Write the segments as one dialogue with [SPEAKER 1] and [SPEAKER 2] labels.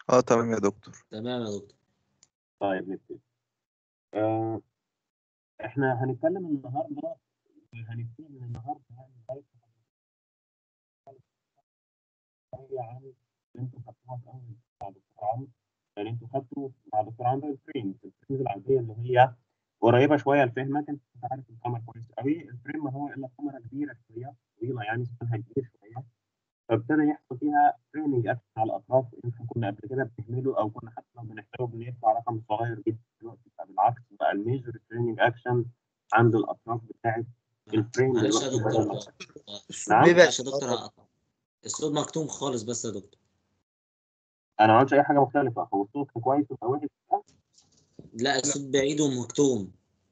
[SPEAKER 1] اه تمام يا دكتور
[SPEAKER 2] تمام يا دكتور
[SPEAKER 3] طيب نبتدي آه احنا هنتكلم النهارده هنبتدي من النهارده يعني لغايه شويه عن اللي انتوا خدتوها في اول مع دكتور عمرو يعني انتوا خدتوا مع دكتور عمرو الفريم الفريمز العاديه اللي هي قريبه شويه لفهمك انت كنت عارف القمر كويس قوي الفريم ما هو الا كاميرا كبيره شويه طويله يعني سكانها كبير شويه فابتدى يحصل فيها تريننج اكشن على الاطراف احنا كنا قبل كده بنهمله او كنا حتى لو بنحتاجه بنرفع رقم صغير جدا دلوقتي بالعكس بقى الميجر تريننج اكشن عند الاطراف بتاعت الفريم
[SPEAKER 2] معلش يا
[SPEAKER 3] دلوقتي بدل ما-
[SPEAKER 2] دكتور
[SPEAKER 3] نعم
[SPEAKER 2] معلش يا دكتور هقطع الصوت مكتوم خالص بس يا دكتور
[SPEAKER 3] انا ما عملتش اي حاجه مختلفه هو الصوت كان كويس ولا وحش
[SPEAKER 2] لا الصوت بعيد ومكتوم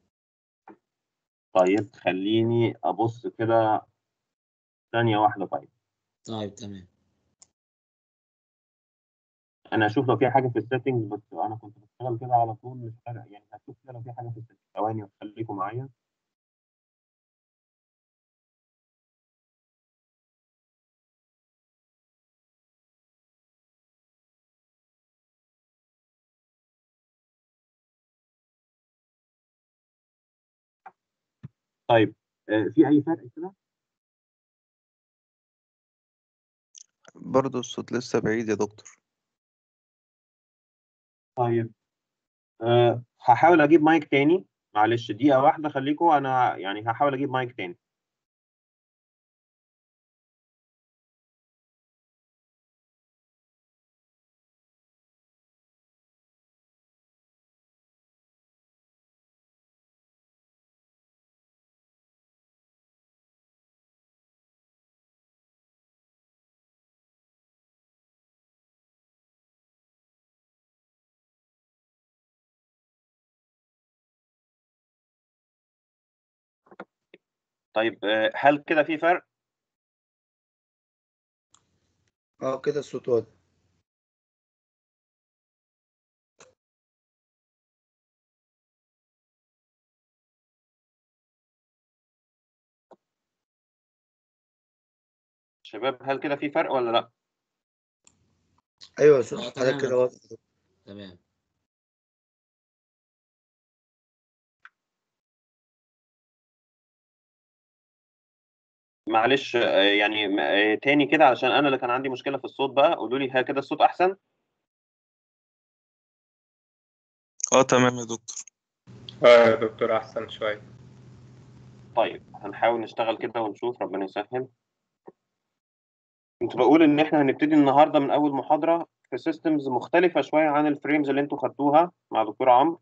[SPEAKER 3] طيب خليني ابص كده ثانيه واحده طيب
[SPEAKER 2] طيب تمام
[SPEAKER 3] انا اشوف لو في حاجه في السيتنجز بس انا كنت بشتغل كده على طول مش فارق يعني هشوف كده لو في حاجه في السيتنجز ثواني وخليكم معايا طيب آه، في اي فرق كده
[SPEAKER 1] برضو الصوت لسه بعيد يا دكتور
[SPEAKER 3] طيب أه هحاول اجيب مايك تاني معلش دقيقه واحده خليكم انا يعني هحاول اجيب مايك تاني طيب أه هل كده في فرق
[SPEAKER 4] اه كده الصوت واضح
[SPEAKER 3] شباب هل كده في فرق ولا لا
[SPEAKER 4] ايوه صوت
[SPEAKER 2] اه
[SPEAKER 4] حضرتك
[SPEAKER 2] تمام
[SPEAKER 4] كده
[SPEAKER 2] يا
[SPEAKER 4] واضح
[SPEAKER 2] تمام
[SPEAKER 3] معلش أه يعني أه تاني كده علشان انا اللي كان عندي مشكله في الصوت بقى قولوا لي ها كده الصوت احسن
[SPEAKER 1] اه تمام يا دكتور
[SPEAKER 5] اه يا دكتور احسن شويه
[SPEAKER 3] طيب هنحاول نشتغل كده ونشوف ربنا يسهل كنت بقول ان احنا هنبتدي النهارده من اول محاضره في سيستمز مختلفه شويه عن الفريمز اللي انتوا خدتوها مع دكتور عمرو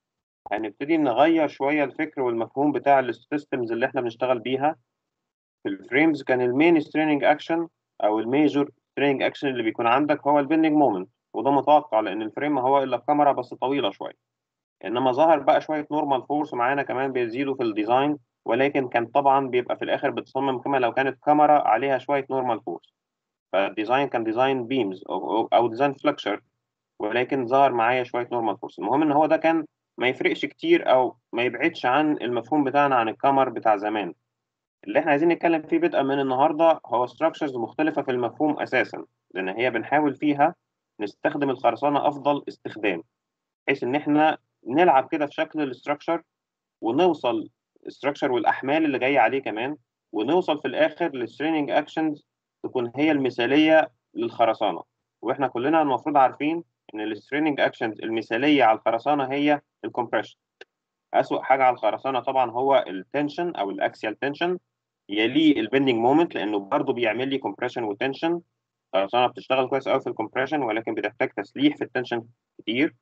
[SPEAKER 3] هنبتدي نغير شويه الفكر والمفهوم بتاع السيستمز اللي احنا بنشتغل بيها في الفريمز كان المين ستريننج اكشن او الميجور ستريننج اكشن اللي بيكون عندك هو البندنج مومنت وده متوقع لان الفريم ما هو الا كاميرا بس طويله شويه انما ظهر بقى شويه نورمال فورس معانا كمان بيزيدوا في الديزاين ولكن كان طبعا بيبقى في الاخر بتصمم كما لو كانت كاميرا عليها شويه نورمال فورس فالديزاين كان ديزاين بيمز او, أو, أو ديزاين فلكشر ولكن ظهر معايا شويه نورمال فورس المهم ان هو ده كان ما يفرقش كتير او ما يبعدش عن المفهوم بتاعنا عن الكامر بتاع زمان اللي احنا عايزين نتكلم فيه بدءا من النهارده هو ستراكشرز مختلفه في المفهوم اساسا لان هي بنحاول فيها نستخدم الخرسانه افضل استخدام بحيث ان احنا نلعب كده في شكل الاستراكشر ونوصل الستراكشر والاحمال اللي جايه عليه كمان ونوصل في الاخر للستريننج اكشنز تكون هي المثاليه للخرسانه واحنا كلنا المفروض عارفين ان الستريننج اكشنز المثاليه على الخرسانه هي الكومبريشن اسوأ حاجه على الخرسانه طبعا هو التنشن او الاكسيال تنشن يليه البندنج مومنت لانه برضه بيعمل لي كومبريشن وتنشن الخرسانه بتشتغل كويس قوي في الكومبريشن ولكن بتحتاج تسليح في التنشن كتير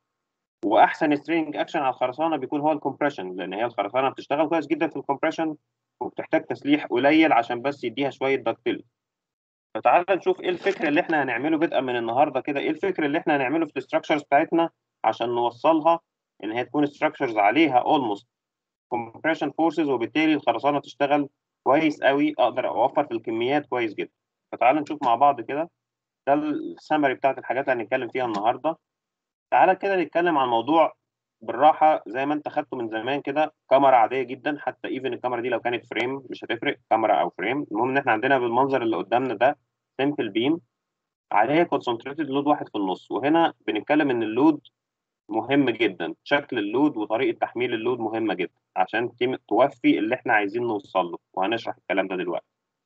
[SPEAKER 3] واحسن سترينج اكشن على الخرسانه بيكون هو الكومبريشن لان هي الخرسانه بتشتغل كويس جدا في الكومبريشن وبتحتاج تسليح قليل عشان بس يديها شويه دكتيل فتعال نشوف ايه الفكر اللي احنا هنعمله بدءا من النهارده كده ايه الفكر اللي احنا هنعمله في الاستراكشرز بتاعتنا عشان نوصلها ان هي تكون ستراكشرز عليها اولموست compression فورسز وبالتالي الخرسانه تشتغل كويس قوي اقدر اوفر في الكميات كويس جدا فتعال نشوف مع بعض كده ده السمري بتاعت الحاجات اللي هنتكلم فيها النهارده تعالى كده نتكلم عن موضوع بالراحه زي ما انت خدته من زمان كده كاميرا عاديه جدا حتى ايفن الكاميرا دي لو كانت فريم مش هتفرق كاميرا او فريم المهم ان احنا عندنا بالمنظر اللي قدامنا ده سمبل بيم عليها كونسنتريتد لود واحد في النص وهنا بنتكلم ان اللود مهم جدا شكل اللود وطريقه تحميل اللود مهمه جدا عشان تم- توفي اللي احنا عايزين نوصل له وهنشرح الكلام ده دلوقتي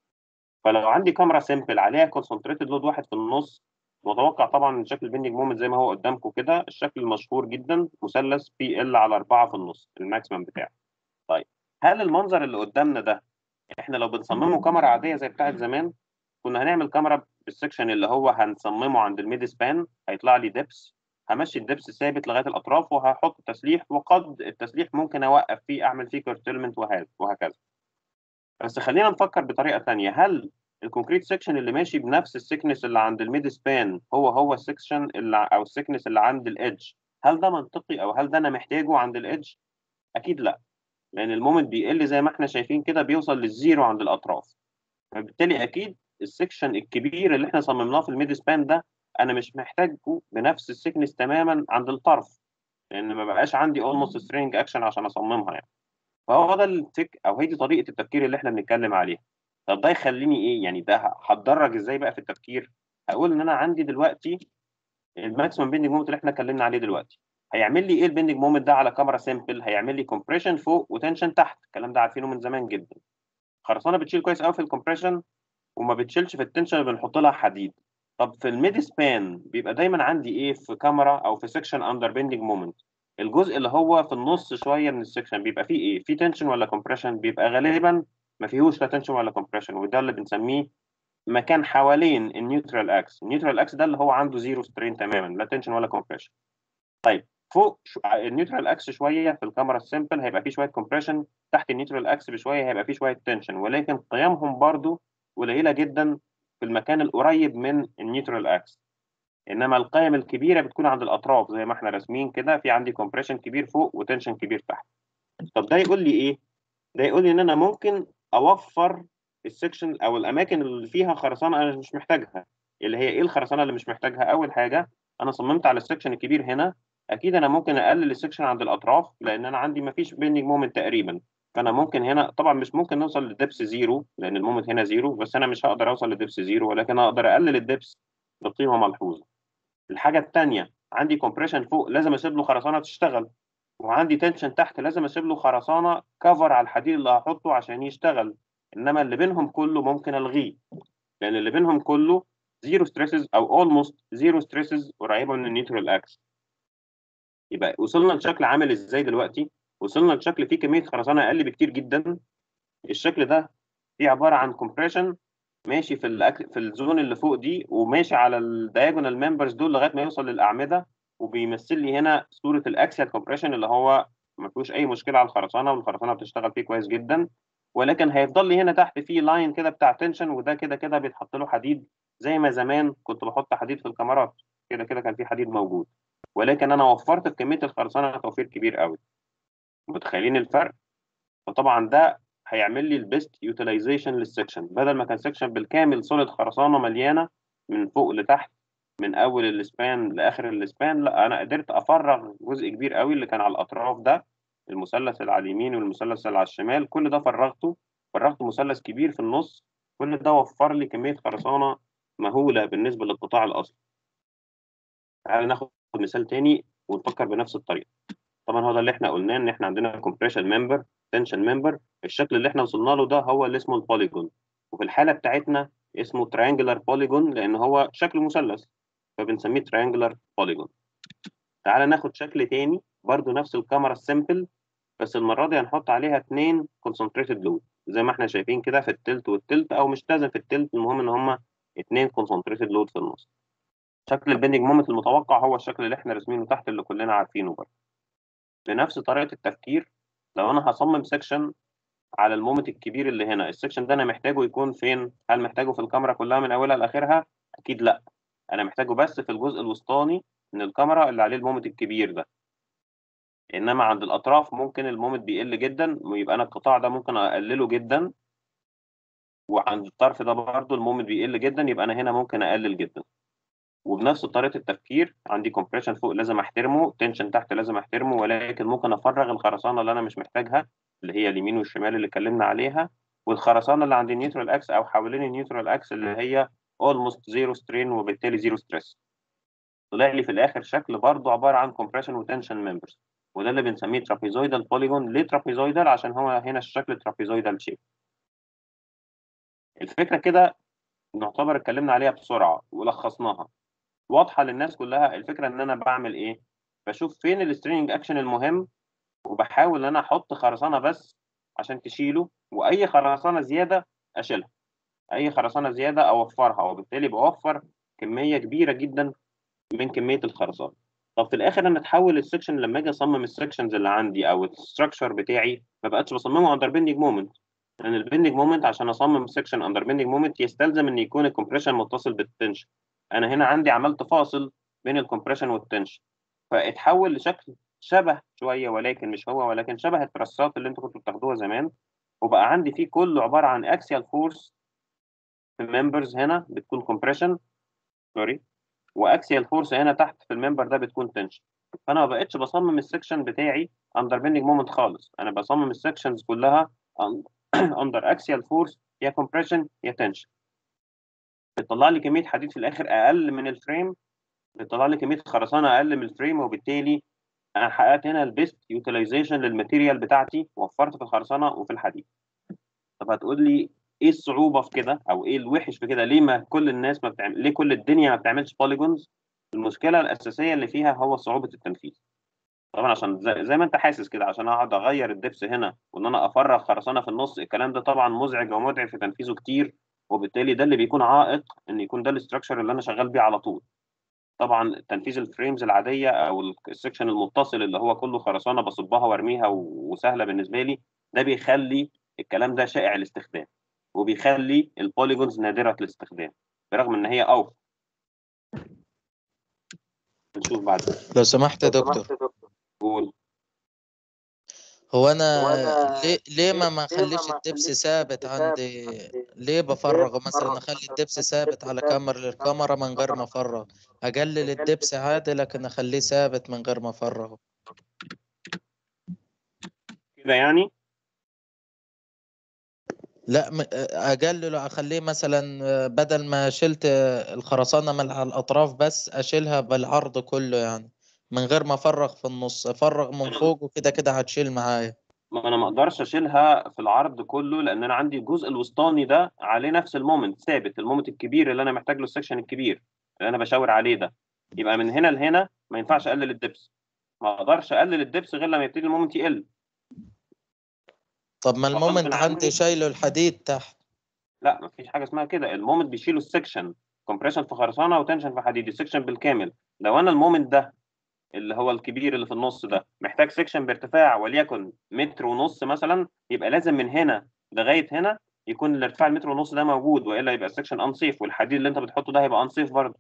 [SPEAKER 3] فلو عندي كاميرا سيمبل عليها كونسنتريتد لود واحد في النص متوقع طبعا ان شكل البيندنج مومنت زي ما هو قدامكم كده الشكل المشهور جدا مثلث بي ال على 4 في النص الماكسيمم بتاعه طيب هل المنظر اللي قدامنا ده احنا لو بنصممه كاميرا عاديه زي بتاعت زمان كنا هنعمل كاميرا بالسكشن اللي هو هنصممه عند الميد سبان هيطلع لي دبس همشي الدبس ثابت لغايه الاطراف وهحط تسليح وقد التسليح ممكن اوقف فيه اعمل فيه كورتيلمنت وهكذا بس خلينا نفكر بطريقه ثانيه هل الكونكريت سكشن اللي ماشي بنفس السكنس اللي عند الميد سبان هو هو السكشن اللي او السكنس اللي عند الادج هل ده منطقي او هل ده انا محتاجه عند الادج اكيد لا لان المومنت بيقل زي ما احنا شايفين كده بيوصل للزيرو عند الاطراف فبالتالي اكيد السكشن الكبير اللي احنا صممناه في الميد سبان ده انا مش محتاجه بنفس السكنس تماما عند الطرف لان ما بقاش عندي اولموست سترينج اكشن عشان اصممها يعني فهو ده الفك او هي دي طريقه التفكير اللي احنا بنتكلم عليها طب ده يخليني ايه يعني ده هتدرج ازاي بقى في التفكير هقول ان انا عندي دلوقتي الماكسيمم بيندنج مومنت اللي احنا اتكلمنا عليه دلوقتي هيعمل لي ايه البيندنج مومنت ده على كاميرا سيمبل هيعمل لي كومبريشن فوق وتنشن تحت الكلام ده عارفينه من زمان جدا خرسانه بتشيل كويس قوي في الكومبريشن وما بتشيلش في التنشن اللي بنحط لها حديد طب في الميد سبان بيبقى دايما عندي ايه في كاميرا او في سكشن اندر بيندنج مومنت الجزء اللي هو في النص شويه من السكشن بيبقى فيه ايه في تنشن ولا كومبريشن بيبقى غالبا ما فيهوش لا تنشن ولا كومبريشن وده اللي بنسميه مكان حوالين النيوترال اكس النيوترال اكس ده اللي هو عنده زيرو سترين تماما لا تنشن ولا كومبريشن طيب فوق شو... النيوترال اكس شويه في الكاميرا السيمبل هيبقى فيه شويه كومبريشن تحت النيوترال اكس بشويه هيبقى فيه شويه تنشن ولكن قيمهم برضو قليله جدا في المكان القريب من النيوترال اكس انما القيم الكبيره بتكون عند الاطراف زي ما احنا راسمين كده في عندي كومبريشن كبير فوق وتنشن كبير تحت طب ده يقول لي ايه ده يقول لي ان انا ممكن اوفر السكشن او الاماكن اللي فيها خرسانه انا مش محتاجها اللي هي ايه الخرسانه اللي مش محتاجها اول حاجه انا صممت على السكشن الكبير هنا اكيد انا ممكن اقلل السكشن عند الاطراف لان انا عندي ما فيش بيندنج مومنت تقريبا فانا ممكن هنا طبعا مش ممكن نوصل لدبس زيرو لان المومنت هنا زيرو بس انا مش هقدر اوصل لدبس زيرو ولكن اقدر اقلل الدبس بقيمه ملحوظه الحاجه الثانيه عندي كومبريشن فوق لازم اسيب له خرسانه تشتغل وعندي تنشن تحت لازم اسيب له خرسانه كفر على الحديد اللي هحطه عشان يشتغل انما اللي بينهم كله ممكن الغيه لان اللي بينهم كله زيرو ستريسز او اولموست زيرو ستريسز قريبه من النيوترال اكس يبقى وصلنا لشكل عامل ازاي دلوقتي وصلنا لشكل فيه كميه خرسانه اقل بكتير جدا الشكل ده فيه عباره عن كومبريشن ماشي في الأك... في الزون اللي فوق دي وماشي على الدايجونال ممبرز دول لغايه ما يوصل للاعمده وبيمثل لي هنا صوره الاكسيال كومبريشن اللي هو ما فيهوش اي مشكله على الخرسانه والخرسانه بتشتغل فيه كويس جدا ولكن هيفضل لي هنا تحت فيه لاين كده بتاع تنشن وده كده كده بيتحط له حديد زي ما زمان كنت بحط حديد في الكاميرات كده كده كان في حديد موجود ولكن انا وفرت في كميه الخرسانه توفير كبير قوي متخيلين الفرق فطبعا ده هيعمل لي البيست يوتيلايزيشن للسكشن بدل ما كان سكشن بالكامل سوليد خرسانه مليانه من فوق لتحت من اول السبان لاخر السبان لا انا قدرت افرغ جزء كبير قوي اللي كان على الاطراف ده المثلث اللي على اليمين والمثلث اللي على الشمال كل ده فرغته فرغت مثلث كبير في النص كل ده وفر لي كميه خرسانه مهوله بالنسبه للقطاع الاصلي تعالى ناخد مثال تاني ونفكر بنفس الطريقه طبعا هو ده اللي احنا قلناه ان احنا عندنا كومبريشن ممبر تنشن ممبر الشكل اللي احنا وصلنا له ده هو اللي اسمه البوليجون وفي الحاله بتاعتنا اسمه تريانجلر بوليجون لان هو شكل مثلث فبنسميه تريانجلر بوليجون تعالى ناخد شكل تاني برضو نفس الكاميرا السيمبل بس المره دي هنحط عليها اثنين كونسنتريتد لود زي ما احنا شايفين كده في التلت والتلت او مش لازم في التلت المهم ان هما اثنين كونسنتريتد لود في النص شكل البندنج مومنت المتوقع هو الشكل اللي احنا راسمينه تحت اللي كلنا عارفينه برضه بنفس طريقه التفكير لو انا هصمم سيكشن على المومنت الكبير اللي هنا السكشن ده انا محتاجه يكون فين هل محتاجه في الكاميرا كلها من اولها لاخرها اكيد لا انا محتاجه بس في الجزء الوسطاني من الكاميرا اللي عليه المومنت الكبير ده انما عند الاطراف ممكن المومنت بيقل جدا ويبقى انا القطاع ده ممكن اقلله جدا وعند الطرف ده برضه المومنت بيقل جدا يبقى انا هنا ممكن اقلل جدا وبنفس طريقه التفكير عندي كومبريشن فوق لازم احترمه تنشن تحت لازم احترمه ولكن ممكن افرغ الخرسانه اللي انا مش محتاجها اللي هي اليمين والشمال اللي اتكلمنا عليها والخرسانه اللي عند النيوترال اكس او حوالين النيوترال اكس اللي هي almost zero strain وبالتالي zero stress طلع لي في الاخر شكل برضه عباره عن compression وتنشن ممبرز وده اللي بنسميه trapezoidal polygon ليه trapezoidal عشان هو هنا الشكل trapezoidal shape الفكره كده نعتبر اتكلمنا عليها بسرعه ولخصناها واضحه للناس كلها الفكره ان انا بعمل ايه بشوف فين السترينج اكشن المهم وبحاول ان انا احط خرسانه بس عشان تشيله واي خرسانه زياده اشيلها اي خرسانه زياده اوفرها وبالتالي بوفر كميه كبيره جدا من كميه الخرسانه طب في الاخر انا اتحول السكشن لما اجي اصمم السكشنز اللي عندي او الستراكشر بتاعي ما بقتش بصممه اندر بيندنج مومنت لان البيندنج مومنت عشان اصمم سكشن اندر بيندنج مومنت يستلزم ان يكون الكمبريشن متصل بالتنشن انا هنا عندي عملت فاصل بين الكمبريشن والتنشن فاتحول لشكل شبه شويه ولكن مش هو ولكن شبه الترسات اللي انتوا كنتوا بتاخدوها زمان وبقى عندي فيه كله عباره عن اكسيال فورس في الممبرز هنا بتكون كومبريشن سوري واكسيال فورس هنا تحت في الممبر ده بتكون تنشن فانا ما بقتش بصمم السكشن بتاعي اندر بيندنج مومنت خالص انا بصمم السكشنز كلها اندر اكسيال فورس يا كومبريشن يا تنشن بتطلع لي كميه حديد في الاخر اقل من الفريم بتطلع لي كميه خرسانه اقل من الفريم وبالتالي انا حققت هنا البيست يوتيلايزيشن للماتيريال بتاعتي وفرت في الخرسانه وفي الحديد طب هتقول لي ايه الصعوبه في كده او ايه الوحش في كده ليه ما كل الناس ما بتعمل ليه كل الدنيا ما بتعملش بوليجونز المشكله الاساسيه اللي فيها هو صعوبه التنفيذ طبعا عشان زي, زي ما انت حاسس كده عشان اقعد اغير الدبس هنا وان انا افرغ خرسانه في النص الكلام ده طبعا مزعج ومتعب في تنفيذه كتير وبالتالي ده اللي بيكون عائق ان يكون ده الاستراكشر اللي انا شغال بيه على طول طبعا تنفيذ الفريمز العاديه او السكشن المتصل اللي هو كله خرسانه بصبها وارميها وسهله بالنسبه لي ده بيخلي الكلام ده شائع الاستخدام وبيخلي البوليجونز نادره الاستخدام برغم ان هي اوفر نشوف بعد
[SPEAKER 6] لو سمحت يا دكتور
[SPEAKER 3] قول
[SPEAKER 6] هو انا ليه ليه ما ما اخليش الدبس ثابت عندي ليه بفرغ مثلا اخلي الدبس ثابت على كاميرا للكاميرا من غير ما افرغ اقلل الدبس عادي لكن اخليه ثابت من غير ما افرغه
[SPEAKER 3] كده يعني
[SPEAKER 6] لا م- اقلله اخليه مثلا بدل ما شلت الخرسانه من على الاطراف بس اشيلها بالعرض كله يعني من غير ما افرغ في النص افرغ من فوق وكده كده هتشيل معايا
[SPEAKER 3] ما انا ما اقدرش اشيلها في العرض كله لان انا عندي الجزء الوسطاني ده عليه نفس المومنت ثابت المومنت الكبير اللي انا محتاج له السكشن الكبير اللي انا بشاور عليه ده يبقى من هنا لهنا ما ينفعش اقلل الدبس ما اقدرش اقلل الدبس غير لما يبتدي المومنت يقل
[SPEAKER 6] طب ما
[SPEAKER 3] وغصب
[SPEAKER 6] المومنت
[SPEAKER 3] عني-
[SPEAKER 6] عندي شايله الحديد تحت
[SPEAKER 3] لا ما فيش حاجه اسمها كده المومنت بيشيله السكشن كومبريشن في خرسانه وتنشن في حديد السكشن بالكامل لو انا المومنت ده اللي هو الكبير اللي في النص ده محتاج سكشن بارتفاع وليكن متر ونص مثلا يبقى لازم من هنا لغايه هنا يكون الارتفاع المتر ونص ده موجود والا يبقى السكشن انسيف والحديد اللي انت بتحطه ده هيبقى انسيف برضه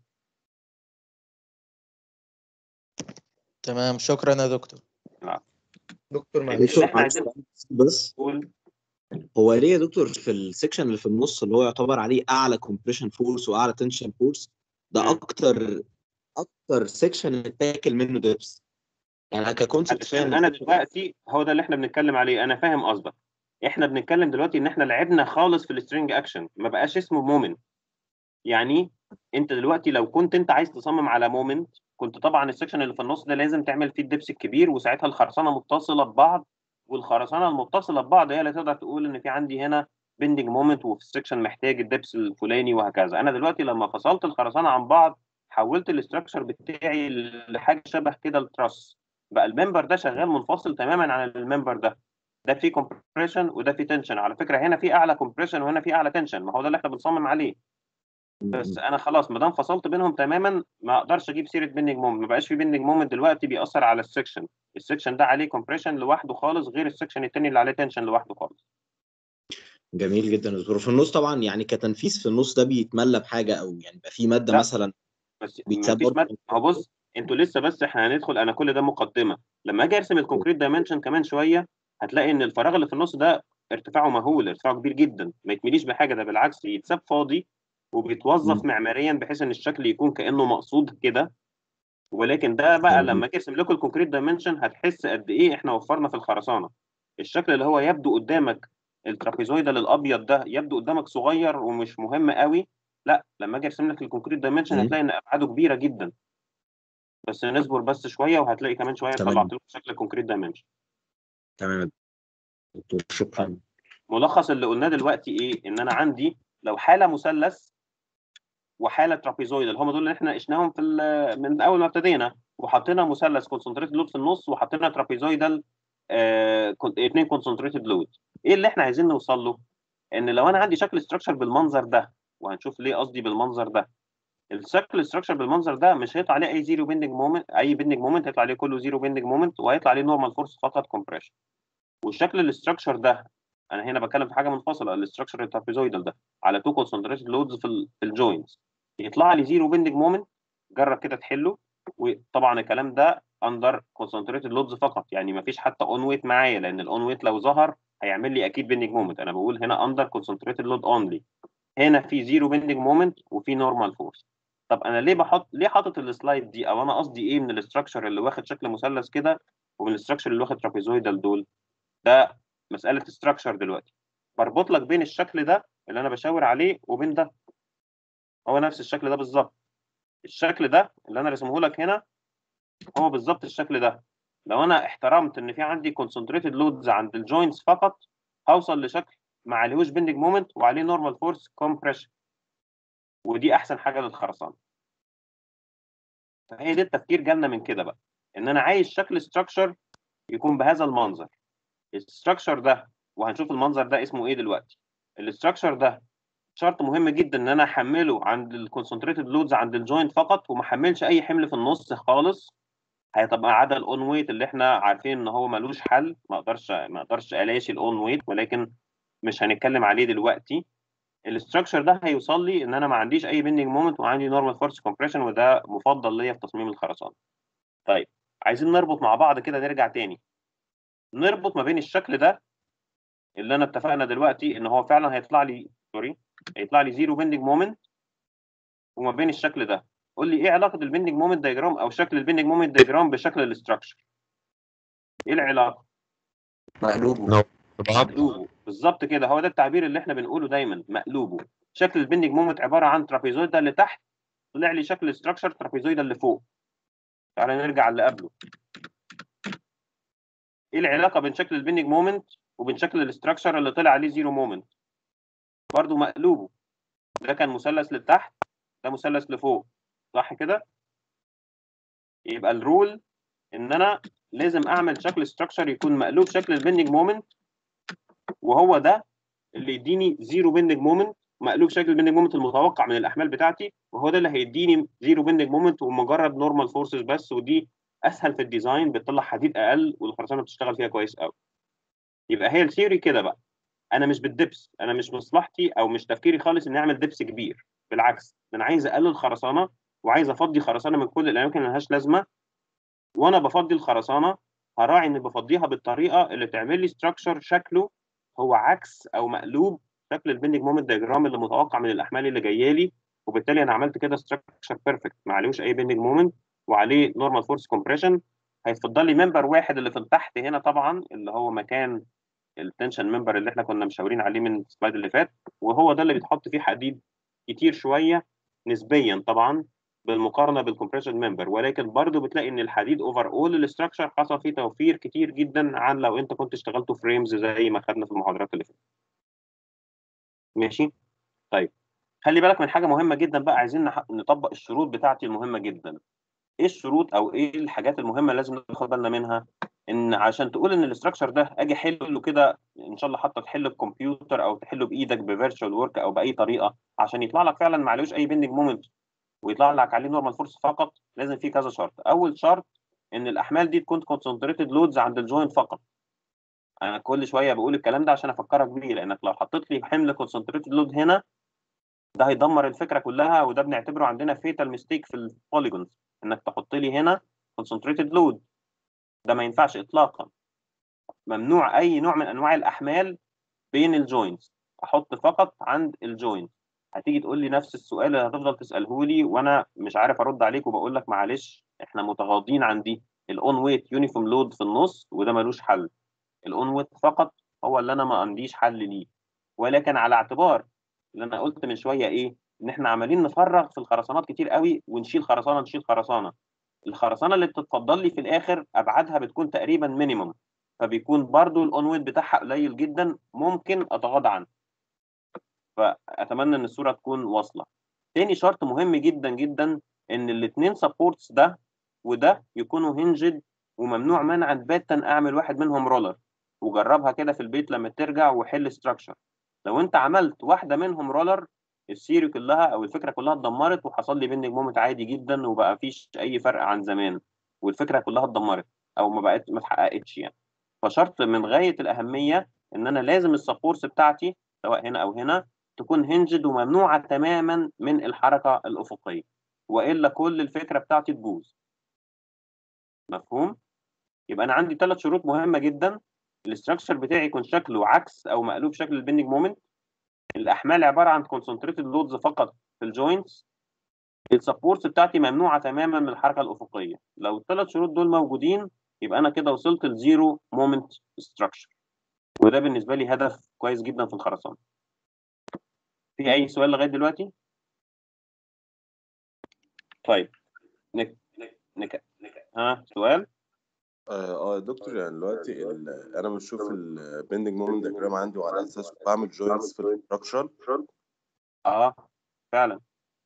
[SPEAKER 6] تمام شكرا يا دكتور
[SPEAKER 4] دكتور
[SPEAKER 3] اللي
[SPEAKER 4] معلش
[SPEAKER 3] احنا عايزين
[SPEAKER 7] بس
[SPEAKER 3] نقول
[SPEAKER 7] هو ليه يا دكتور في السكشن اللي في النص اللي هو يعتبر عليه اعلى كومبريشن فورس واعلى تنشن فورس ده
[SPEAKER 3] مم.
[SPEAKER 7] اكتر اكتر سكشن اتاكل منه دبس يعني ككونسبت
[SPEAKER 3] علشان انا دلوقتي هو ده اللي احنا بنتكلم عليه انا فاهم قصدك احنا بنتكلم دلوقتي ان احنا لعبنا خالص في السترينج اكشن ما بقاش اسمه مومنت يعني انت دلوقتي لو كنت انت عايز تصمم على مومنت كنت طبعا السكشن اللي في النص ده لازم تعمل فيه الدبس الكبير وساعتها الخرسانه متصله ببعض والخرسانه المتصله ببعض هي اللي تقدر تقول ان في عندي هنا بندنج مومنت وفي السكشن محتاج الدبس الفلاني وهكذا انا دلوقتي لما فصلت الخرسانه عن بعض حولت الاستراكشر بتاعي لحاجه شبه كده التراس بقى الممبر ده شغال منفصل تماما عن الممبر ده ده فيه كومبريشن وده فيه تنشن على فكره هنا في اعلى كومبريشن وهنا في اعلى تنشن ما هو ده اللي احنا بنصمم عليه بس انا خلاص ما دام فصلت بينهم تماما ما اقدرش اجيب سيره بيندنج مومنت ما بقاش في بيندنج مومنت دلوقتي بيأثر على السكشن السكشن ده عليه كومبريشن لوحده خالص غير السكشن التاني اللي عليه تنشن لوحده خالص
[SPEAKER 7] جميل جدا يا دكتور في النص طبعا يعني كتنفيذ في النص ده بيتملى بحاجه او يعني بيبقى في ماده
[SPEAKER 3] لا.
[SPEAKER 7] مثلا
[SPEAKER 3] بس
[SPEAKER 7] بيتساب
[SPEAKER 3] مفيش
[SPEAKER 7] برضه.
[SPEAKER 3] مد... هو بص انتوا لسه بس احنا هندخل انا كل ده مقدمه لما اجي ارسم الكونكريت دايمنشن كمان شويه هتلاقي ان الفراغ اللي في النص ده ارتفاعه مهول ارتفاعه كبير جدا ما يتمليش بحاجه ده بالعكس يتساب فاضي وبيتوظف
[SPEAKER 7] مم.
[SPEAKER 3] معماريا بحيث ان الشكل يكون كانه مقصود كده ولكن ده بقى
[SPEAKER 7] مم.
[SPEAKER 3] لما اجي ارسم لكم الكونكريت دايمنشن هتحس قد ايه احنا وفرنا في الخرسانه الشكل اللي هو يبدو قدامك الترابيزويدال الابيض ده يبدو قدامك صغير ومش مهم قوي لا لما اجي ارسم لك الكونكريت دايمنشن
[SPEAKER 7] مم.
[SPEAKER 3] هتلاقي ان ابعاده كبيره جدا بس نصبر بس شويه وهتلاقي كمان شويه
[SPEAKER 7] تمام.
[SPEAKER 3] طلعت لك شكل الكونكريت دايمنشن
[SPEAKER 7] تمام يا دكتور شكرا
[SPEAKER 3] ملخص اللي قلناه دلوقتي ايه ان انا عندي لو حاله مثلث وحاله ترابيزويدال هم دول اللي احنا ناقشناهم في ال- من اول ما ابتدينا وحطينا مثلث كونسنتريتد لود في النص وحطينا ترابيزويدال اثنين كونسنتريتد لود ايه اللي احنا عايزين نوصل له ان لو انا عندي شكل ستراكشر بالمنظر ده وهنشوف ليه قصدي بالمنظر ده الشكل ستراكشر بالمنظر ده مش هيطلع عليه اي زيرو بيندنج مومنت اي بيندنج مومنت هيطلع عليه كله زيرو بيندنج مومنت وهيطلع عليه نورمال فورس فقط كومبريشن والشكل الاستراكشر ده انا هنا بتكلم في حاجه منفصله الاستراكشر الترابيزويدال ده على تو كونسنتريتد لودز في ال في الجوينتس يطلع لي زيرو بيندنج مومنت جرب كده تحله وطبعا الكلام ده اندر كونسنتريتد لودز فقط يعني ما فيش حتى اون ويت معايا لان الاون ويت لو ظهر هيعمل لي اكيد بيندنج مومنت انا بقول هنا اندر كونسنتريتد لود اونلي هنا في زيرو بيندنج مومنت وفي نورمال فورس طب انا ليه بحط ليه حاطط السلايد دي او انا قصدي ايه من الاستراكشر اللي واخد شكل مثلث كده ومن الاستراكشر اللي واخد ترابيزويدال دول ده مساله استراكشر دلوقتي بربط لك بين الشكل ده اللي انا بشاور عليه وبين ده هو نفس الشكل ده بالظبط الشكل ده اللي انا رسمه لك هنا هو بالظبط الشكل ده لو انا احترمت ان في عندي كونسنتريتد لودز عند الجوينتس فقط هوصل لشكل ما عليهوش بيندنج مومنت وعليه نورمال فورس كومبريشن ودي احسن حاجه للخرسانه فهي دي التفكير جالنا من كده بقى ان انا عايز شكل ستراكشر يكون بهذا المنظر الستراكشر ده وهنشوف المنظر ده اسمه ايه دلوقتي الستراكشر ده شرط مهم جدا ان انا احمله عند الكونسنتريتد لودز عند الجوينت فقط وما احملش اي حمل في النص خالص هيبقى عدا الاون ويت اللي احنا عارفين ان هو ملوش حل ما اقدرش ما اقدرش الاشي الاون ويت ولكن مش هنتكلم عليه دلوقتي الاستراكشر ده هيوصل لي ان انا ما عنديش اي بيندنج مومنت وعندي نورمال فورس كومبريشن وده مفضل ليا في تصميم الخرسانه طيب عايزين نربط مع بعض كده نرجع تاني نربط ما بين الشكل ده اللي انا اتفقنا دلوقتي ان هو فعلا هيطلع لي سوري هيطلع لي زيرو بيندنج مومنت وما بين الشكل ده قول لي ايه علاقه البيندنج مومنت دايجرام او شكل البيندنج مومنت دايجرام بشكل الاستراكشر ايه العلاقه
[SPEAKER 2] مقلوبه
[SPEAKER 3] مقلوبه بالظبط كده هو ده التعبير اللي احنا بنقوله دايما مقلوبه شكل البيندنج مومنت عباره عن ترابيزويدا اللي تحت طلع لي شكل استراكشر ترابيزويدا اللي فوق تعالى نرجع اللي قبله ايه العلاقه بين شكل البيندنج مومنت وبين شكل الاستراكشر اللي طلع عليه زيرو مومنت برضه مقلوبه ده كان مثلث لتحت ده مثلث لفوق صح كده يبقى الرول ان انا لازم اعمل شكل ستراكشر يكون مقلوب شكل البيندنج مومنت وهو ده اللي يديني زيرو بيندنج مومنت مقلوب شكل البيندنج مومنت المتوقع من الاحمال بتاعتي وهو ده اللي هيديني زيرو بيندنج مومنت ومجرد نورمال فورسز بس ودي اسهل في الديزاين بتطلع حديد اقل والخرسانه بتشتغل فيها كويس قوي يبقى هي الثيوري كده بقى انا مش بالدبس انا مش مصلحتي او مش تفكيري خالص اني اعمل دبس كبير بالعكس انا عايز اقلل خرسانه وعايز افضي خرسانه من كل الاماكن اللي ملهاش لازمه وانا بفضي الخرسانه هراعي اني بفضيها بالطريقه اللي تعمل لي ستراكشر شكله هو عكس او مقلوب شكل البيندنج مومنت دايجرام اللي متوقع من الاحمال اللي جايه لي وبالتالي انا عملت كده ستراكشر بيرفكت ما عليهوش اي بيندنج مومنت وعليه نورمال فورس كومبريشن هيفضل لي ممبر واحد اللي في تحت هنا طبعا اللي هو مكان التنشن ممبر اللي احنا كنا مشاورين عليه من السلايد اللي فات وهو ده اللي بيتحط فيه حديد كتير شويه نسبيا طبعا بالمقارنه بالكمبريشن ممبر ولكن برضه بتلاقي ان الحديد اوفر اول الاستراكشر حصل فيه توفير كتير جدا عن لو انت كنت اشتغلته فريمز زي ما خدنا في المحاضرات اللي فاتت ماشي طيب خلي بالك من حاجه مهمه جدا بقى عايزين نح- نطبق الشروط بتاعتي المهمه جدا ايه الشروط او ايه الحاجات المهمه اللي لازم ناخد بالنا منها ان عشان تقول ان الاستراكشر ده اجي احله كده ان شاء الله حتى تحله بكمبيوتر او تحله بايدك بفيرتشوال ورك او باي طريقه عشان يطلع لك فعلا ما عليهوش اي بيندنج مومنت ويطلع لك عليه نورمال فورس فقط لازم فيه كذا شرط اول شرط ان الاحمال دي تكون كونسنتريتد لودز عند الجوينت فقط انا كل شويه بقول الكلام ده عشان افكرك بيه لانك لو حطيت لي حمل كونسنتريتد لود هنا ده هيدمر الفكره كلها وده بنعتبره عندنا فيتال ميستيك في البوليجونز انك تحط لي هنا كونسنتريتد لود ده ما ينفعش اطلاقا ممنوع اي نوع من انواع الاحمال بين الجوينتس احط فقط عند الجوينت هتيجي تقول لي نفس السؤال اللي هتفضل تساله لي وانا مش عارف ارد عليك وبقول لك معلش احنا متغاضين عن دي الاون ويت يونيفورم لود في النص وده ملوش حل الاون ويت فقط هو اللي انا ما عنديش حل ليه ولكن على اعتبار اللي انا قلت من شويه ايه ان احنا عمالين نفرغ في الخرسانات كتير قوي ونشيل خرسانه نشيل خرسانه الخرسانه اللي بتتفضل لي في الاخر ابعادها بتكون تقريبا مينيمم فبيكون برضو الاون ويت بتاعها قليل جدا ممكن اتغاضى عنه فاتمنى ان الصوره تكون واصله تاني شرط مهم جدا جدا ان الاثنين سبورتس ده وده يكونوا هنجد وممنوع منعا باتا اعمل واحد منهم رولر وجربها كده في البيت لما ترجع وحل ستراكشر لو انت عملت واحده منهم رولر السيري كلها او الفكره كلها اتدمرت وحصل لي بينج مومنت عادي جدا وبقى فيش اي فرق عن زمان والفكره كلها اتدمرت او ما بقت ما اتحققتش يعني فشرط من غايه الاهميه ان انا لازم السبورتس بتاعتي سواء هنا او هنا تكون هنجد وممنوعه تماما من الحركه الافقيه والا كل الفكره بتاعتي تبوظ مفهوم يبقى انا عندي ثلاث شروط مهمه جدا الاستراكشر بتاعي يكون شكله عكس او مقلوب شكل البندنج مومنت الاحمال عباره عن كونسنتريتد لودز فقط في الجوينتس السبورتس بتاعتي ممنوعه تماما من الحركه الافقيه لو الثلاث شروط دول موجودين يبقى انا كده وصلت لزيرو مومنت ستراكشر وده بالنسبه لي هدف كويس جدا في الخرسانه في اي سؤال لغايه دلوقتي طيب نك نك نك ها سؤال
[SPEAKER 8] اه آه، يا دكتور يعني دلوقتي ال- انا بشوف البندنج مومنت دياجرام عندي وعلى اساسه بعمل جوينتس في الاستراكشر
[SPEAKER 3] اه فعلا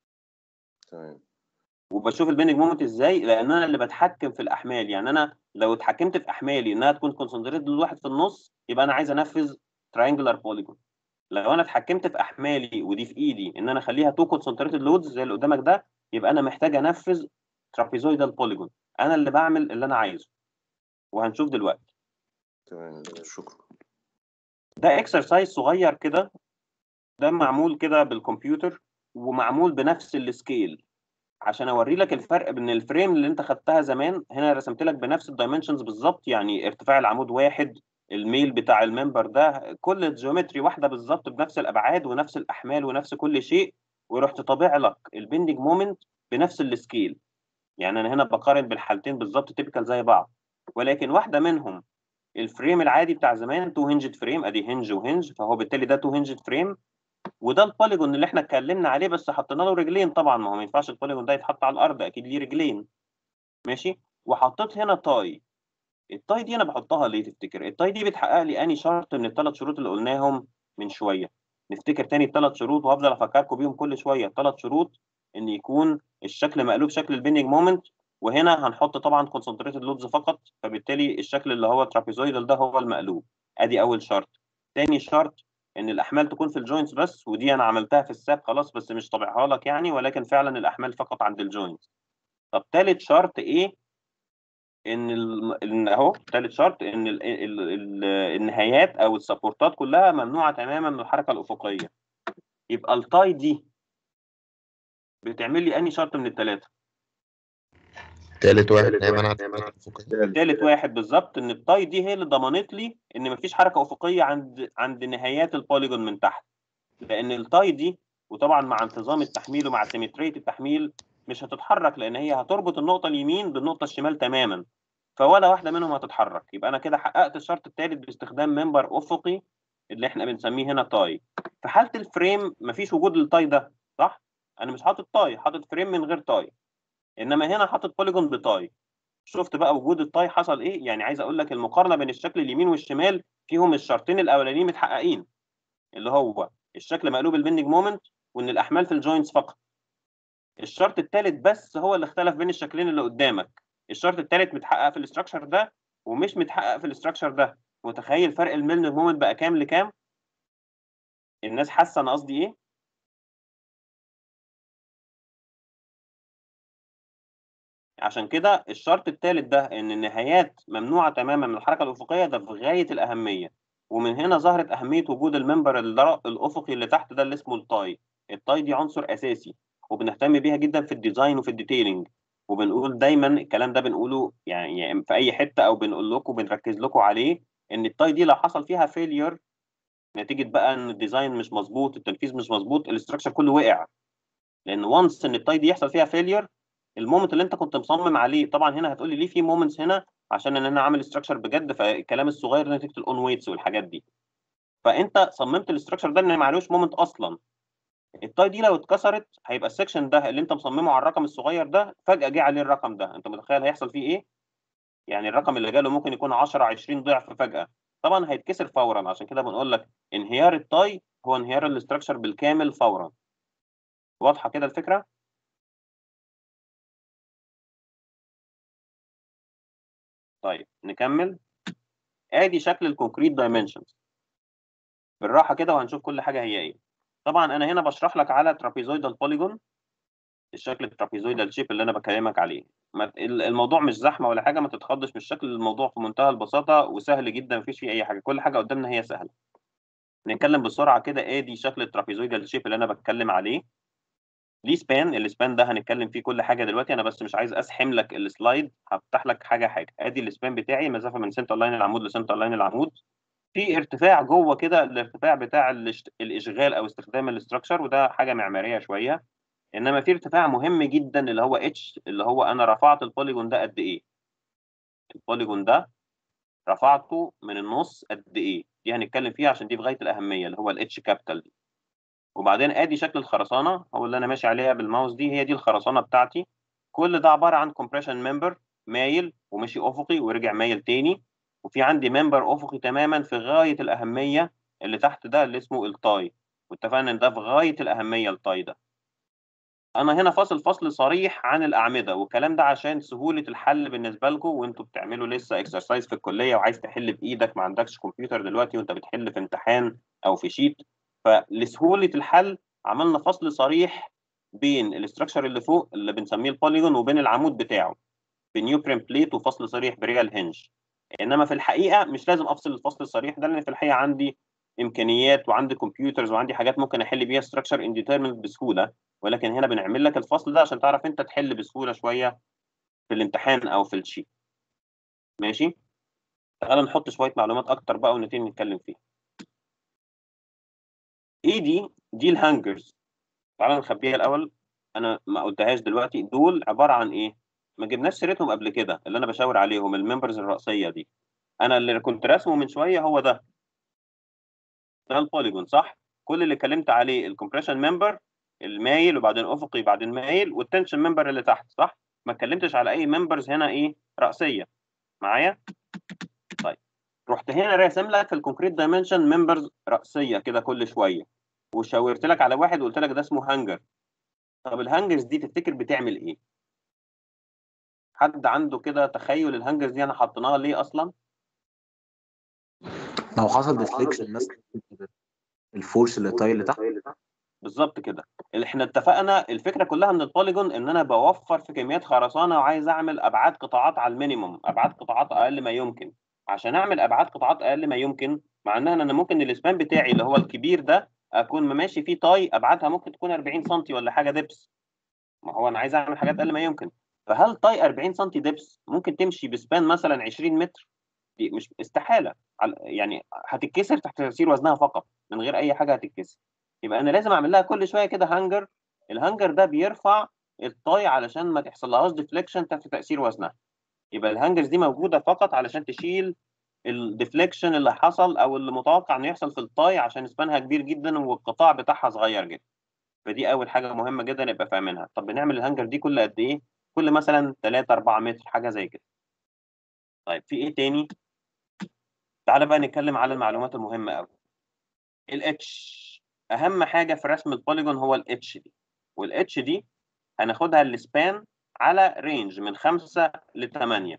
[SPEAKER 8] تمام
[SPEAKER 3] وبشوف البينج مومنت ازاي لان انا اللي بتحكم في الاحمال يعني انا لو اتحكمت في احمالي انها تكون كونسنتريتد لواحد في النص يبقى انا عايز انفذ تراينجلر بوليجون لو انا اتحكمت في احمالي ودي في ايدي ان انا اخليها تو كونسنتريتد لودز زي اللي قدامك ده يبقى انا محتاج انفذ ترابيزويدال بوليجون انا اللي بعمل اللي انا عايزه وهنشوف دلوقتي
[SPEAKER 8] تمام يا دكتور شكرا
[SPEAKER 3] ده اكسرسايز صغير كده ده معمول كده بالكمبيوتر ومعمول بنفس السكيل عشان اوري لك الفرق بين الفريم اللي انت خدتها زمان هنا رسمت لك بنفس الدايمنشنز بالظبط يعني ارتفاع العمود واحد الميل بتاع الممبر ده كل الجيومتري واحده بالظبط بنفس الابعاد ونفس الاحمال ونفس كل شيء ورحت طابع لك البندنج مومنت بنفس السكيل يعني انا هنا بقارن بالحالتين بالظبط تيبيكال زي بعض ولكن واحده منهم الفريم العادي بتاع زمان تو هنجد فريم ادي هنج وهنج فهو بالتالي ده تو هنجد فريم وده البوليجون اللي احنا اتكلمنا عليه بس حطينا له رجلين طبعا ما هو ما ينفعش البوليجون ده يتحط على الارض اكيد ليه رجلين ماشي وحطيت هنا تاي التاي دي انا بحطها ليه تفتكر التاي دي بتحقق لي اني شرط من الثلاث شروط اللي قلناهم من شويه نفتكر تاني الثلاث شروط وهفضل افكركم بيهم كل شويه ثلاث شروط ان يكون الشكل مقلوب شكل البيننج مومنت وهنا هنحط طبعا كونسنتريتد لودز فقط فبالتالي الشكل اللي هو ترابيزويدال ده هو المقلوب ادي اول شرط تاني شرط ان الاحمال تكون في الجوينتس بس ودي انا عملتها في الساب خلاص بس مش طابعها لك يعني ولكن فعلا الاحمال فقط عند الجوينتس طب تالت شرط ايه ان ال... ان اهو تالت شرط ان ال... ال... ال... النهايات او السبورتات كلها ممنوعه تماما من الحركه الافقيه يبقى التاي دي بتعمل لي انهي شرط من الثلاثه
[SPEAKER 9] تالت واحد نايم عن الحركة الأفقية
[SPEAKER 3] تالت واحد بالظبط ان التاي دي هي اللي ضمنت لي ان مفيش حركه افقيه عند عند نهايات البوليجون من تحت لان التاي دي وطبعا مع انتظام التحميل ومع سيمتريه التحميل مش هتتحرك لان هي هتربط النقطه اليمين بالنقطه الشمال تماما فولا واحده منهم هتتحرك يبقى انا كده حققت الشرط الثالث باستخدام منبر افقي اللي احنا بنسميه هنا تاي في حاله الفريم مفيش وجود للتاي ده صح انا مش حاطط تاي حاطط فريم من غير تاي انما هنا حاطط بوليجون بتاي شفت بقى وجود التاي حصل ايه يعني عايز اقول لك المقارنه بين الشكل اليمين والشمال فيهم الشرطين الاولانيين متحققين اللي هو الشكل مقلوب البندنج مومنت وان الاحمال في الجوينتس فقط الشرط الثالث بس هو اللي اختلف بين الشكلين اللي قدامك الشرط الثالث متحقق في الاستراكشر ده ومش متحقق في الاستراكشر ده متخيل فرق البندنج مومنت بقى كام لكام الناس حاسه انا قصدي ايه عشان كده الشرط الثالث ده ان النهايات ممنوعه تماما من الحركه الافقيه ده في غايه الاهميه ومن هنا ظهرت اهميه وجود المنبر الدر- الافقي اللي تحت ده اللي اسمه التاي التاي دي عنصر اساسي وبنهتم بيها جدا في الديزاين وفي الديتيلنج وبنقول دايما الكلام ده بنقوله يعني يعني في اي حته او بنقول لكم بنركز لكم عليه ان التاي دي لو حصل فيها فيلير نتيجه بقى ان الديزاين مش مظبوط التنفيذ مش مظبوط الاستراكشر كله وقع لان وانس ان التاي دي يحصل فيها فيلير المومنت اللي انت كنت مصمم عليه طبعا هنا هتقول لي ليه في مومنتس هنا عشان ان انا عامل استراكشر بجد فالكلام الصغير ده نتيجه الاون ويتس والحاجات دي فانت صممت الاستراكشر ده ان ما عليهوش مومنت اصلا التاي دي لو اتكسرت هيبقى السكشن ده اللي انت مصممه على الرقم الصغير ده فجاه جه عليه الرقم ده انت متخيل هيحصل فيه ايه يعني الرقم اللي جاله ممكن يكون 10 20 ضعف فجاه طبعا هيتكسر فورا عشان كده بنقول لك انهيار التاي هو انهيار الاستراكشر بالكامل فورا واضحه كده الفكره طيب نكمل ادي شكل الكونكريت دايمنشنز بالراحه كده وهنشوف كل حاجه هي ايه طبعا انا هنا بشرح لك على ترابيزويدال بوليجون الشكل الترابيزويدال شيب اللي انا بكلمك عليه ما- ال- الموضوع مش زحمه ولا حاجه ما تتخضش من الشكل الموضوع في منتهى البساطه وسهل جدا مفيش فيه اي حاجه كل حاجه قدامنا هي سهله نتكلم بسرعه كده ادي شكل الترابيزويدال شيب اللي انا بتكلم عليه ليه سبان السبان ده هنتكلم فيه كل حاجه دلوقتي انا بس مش عايز اسحم لك السلايد هفتح لك حاجه حاجه ادي السبان بتاعي مسافه من سنتر لاين العمود لسنتر لاين العمود في ارتفاع جوه كده الارتفاع بتاع الاشت- الاشغال او استخدام الاستراكشر وده حاجه معماريه شويه انما في ارتفاع مهم جدا اللي هو اتش اللي هو انا رفعت البوليجون ده قد ايه البوليجون ده رفعته من النص قد ايه دي هنتكلم فيها عشان دي في غايه الاهميه اللي هو الاتش كابيتال دي وبعدين ادي شكل الخرسانه هو اللي انا ماشي عليها بالماوس دي هي دي الخرسانه بتاعتي كل ده عباره عن كومبريشن ممبر مايل ومشي افقي ورجع مايل تاني وفي عندي ممبر افقي تماما في غايه الاهميه اللي تحت ده اللي اسمه التاي واتفقنا ان ده في غايه الاهميه التاي ده انا هنا فاصل فصل صريح عن الاعمده والكلام ده عشان سهوله الحل بالنسبه لكم وانتوا بتعملوا لسه اكسرسايز في الكليه وعايز تحل بايدك ما عندكش كمبيوتر دلوقتي وانت بتحل في امتحان او في شيت فلسهوله الحل عملنا فصل صريح بين الاستراكشر اللي فوق اللي بنسميه البوليجون وبين العمود بتاعه بنيوبرين بليت وفصل صريح بريال هنج انما في الحقيقه مش لازم افصل الفصل الصريح ده لان في الحقيقه عندي امكانيات وعندي كمبيوترز وعندي حاجات ممكن احل بيها ستراكشر انديترمنت بسهوله ولكن هنا بنعمل لك الفصل ده عشان تعرف انت تحل بسهوله شويه في الامتحان او في الشيت ماشي تعال نحط شويه معلومات اكتر بقى ونبتدي نتكلم فيها ايه دي دي الهانجرز تعال نخبيها الاول انا ما قلتهاش دلوقتي دول عباره عن ايه ما جبناش سيرتهم قبل كده اللي انا بشاور عليهم الممبرز الرئيسيه دي انا اللي كنت راسمه من شويه هو ده ده البوليجون صح كل اللي اتكلمت عليه الكومبريشن ممبر المايل وبعدين افقي بعدين مايل والتنشن ممبر اللي تحت صح ما اتكلمتش على اي ممبرز هنا ايه رأسيه معايا طيب رحت هنا راسم لك في الكونكريت دايمنشن ممبرز رأسيه كده كل شويه وشاورت لك على واحد وقلت لك ده اسمه هانجر طب الهانجرز دي تفتكر بتعمل ايه حد عنده كده تخيل الهانجرز دي انا حطيناها ليه اصلا
[SPEAKER 7] لو حصل ديفليكشن مثلا الفورس اللي طاير لتحت
[SPEAKER 3] بالظبط كده اللي احنا اتفقنا الفكره كلها من البوليجون ان انا بوفر في كميات خرسانه وعايز اعمل ابعاد قطاعات على المينيموم ابعاد قطاعات اقل ما يمكن عشان اعمل ابعاد قطاعات اقل ما يمكن معناها ان انا ممكن الاسبان بتاعي اللي هو الكبير ده اكون ماشي فيه طاي ابعادها ممكن تكون 40 سم ولا حاجه دبس ما هو انا عايز اعمل حاجات اقل ما يمكن فهل طاي 40 سم دبس ممكن تمشي بسبان مثلا 20 متر دي مش استحاله على- يعني هتتكسر تحت تاثير وزنها فقط من غير اي حاجه هتتكسر يبقى انا لازم اعمل لها كل شويه كده هانجر الهانجر ده بيرفع الطاي علشان ما تحصلهاش ديفليكشن تحت تاثير وزنها يبقى الهانجرز دي موجوده فقط علشان تشيل الديفليكشن اللي حصل او اللي متوقع انه يحصل في الطاي عشان سبانها كبير جدا والقطاع بتاعها صغير جدا فدي اول حاجه مهمه جدا نبقى فاهمينها طب بنعمل الهانجر دي كل قد ايه كل مثلا 3 4 متر حاجه زي كده طيب في ايه تاني تعالى بقى نتكلم على المعلومات المهمه قوي الاتش اهم حاجه في رسم البوليجون هو الاتش دي والاتش دي هناخدها السبان على رينج من 5 ل 8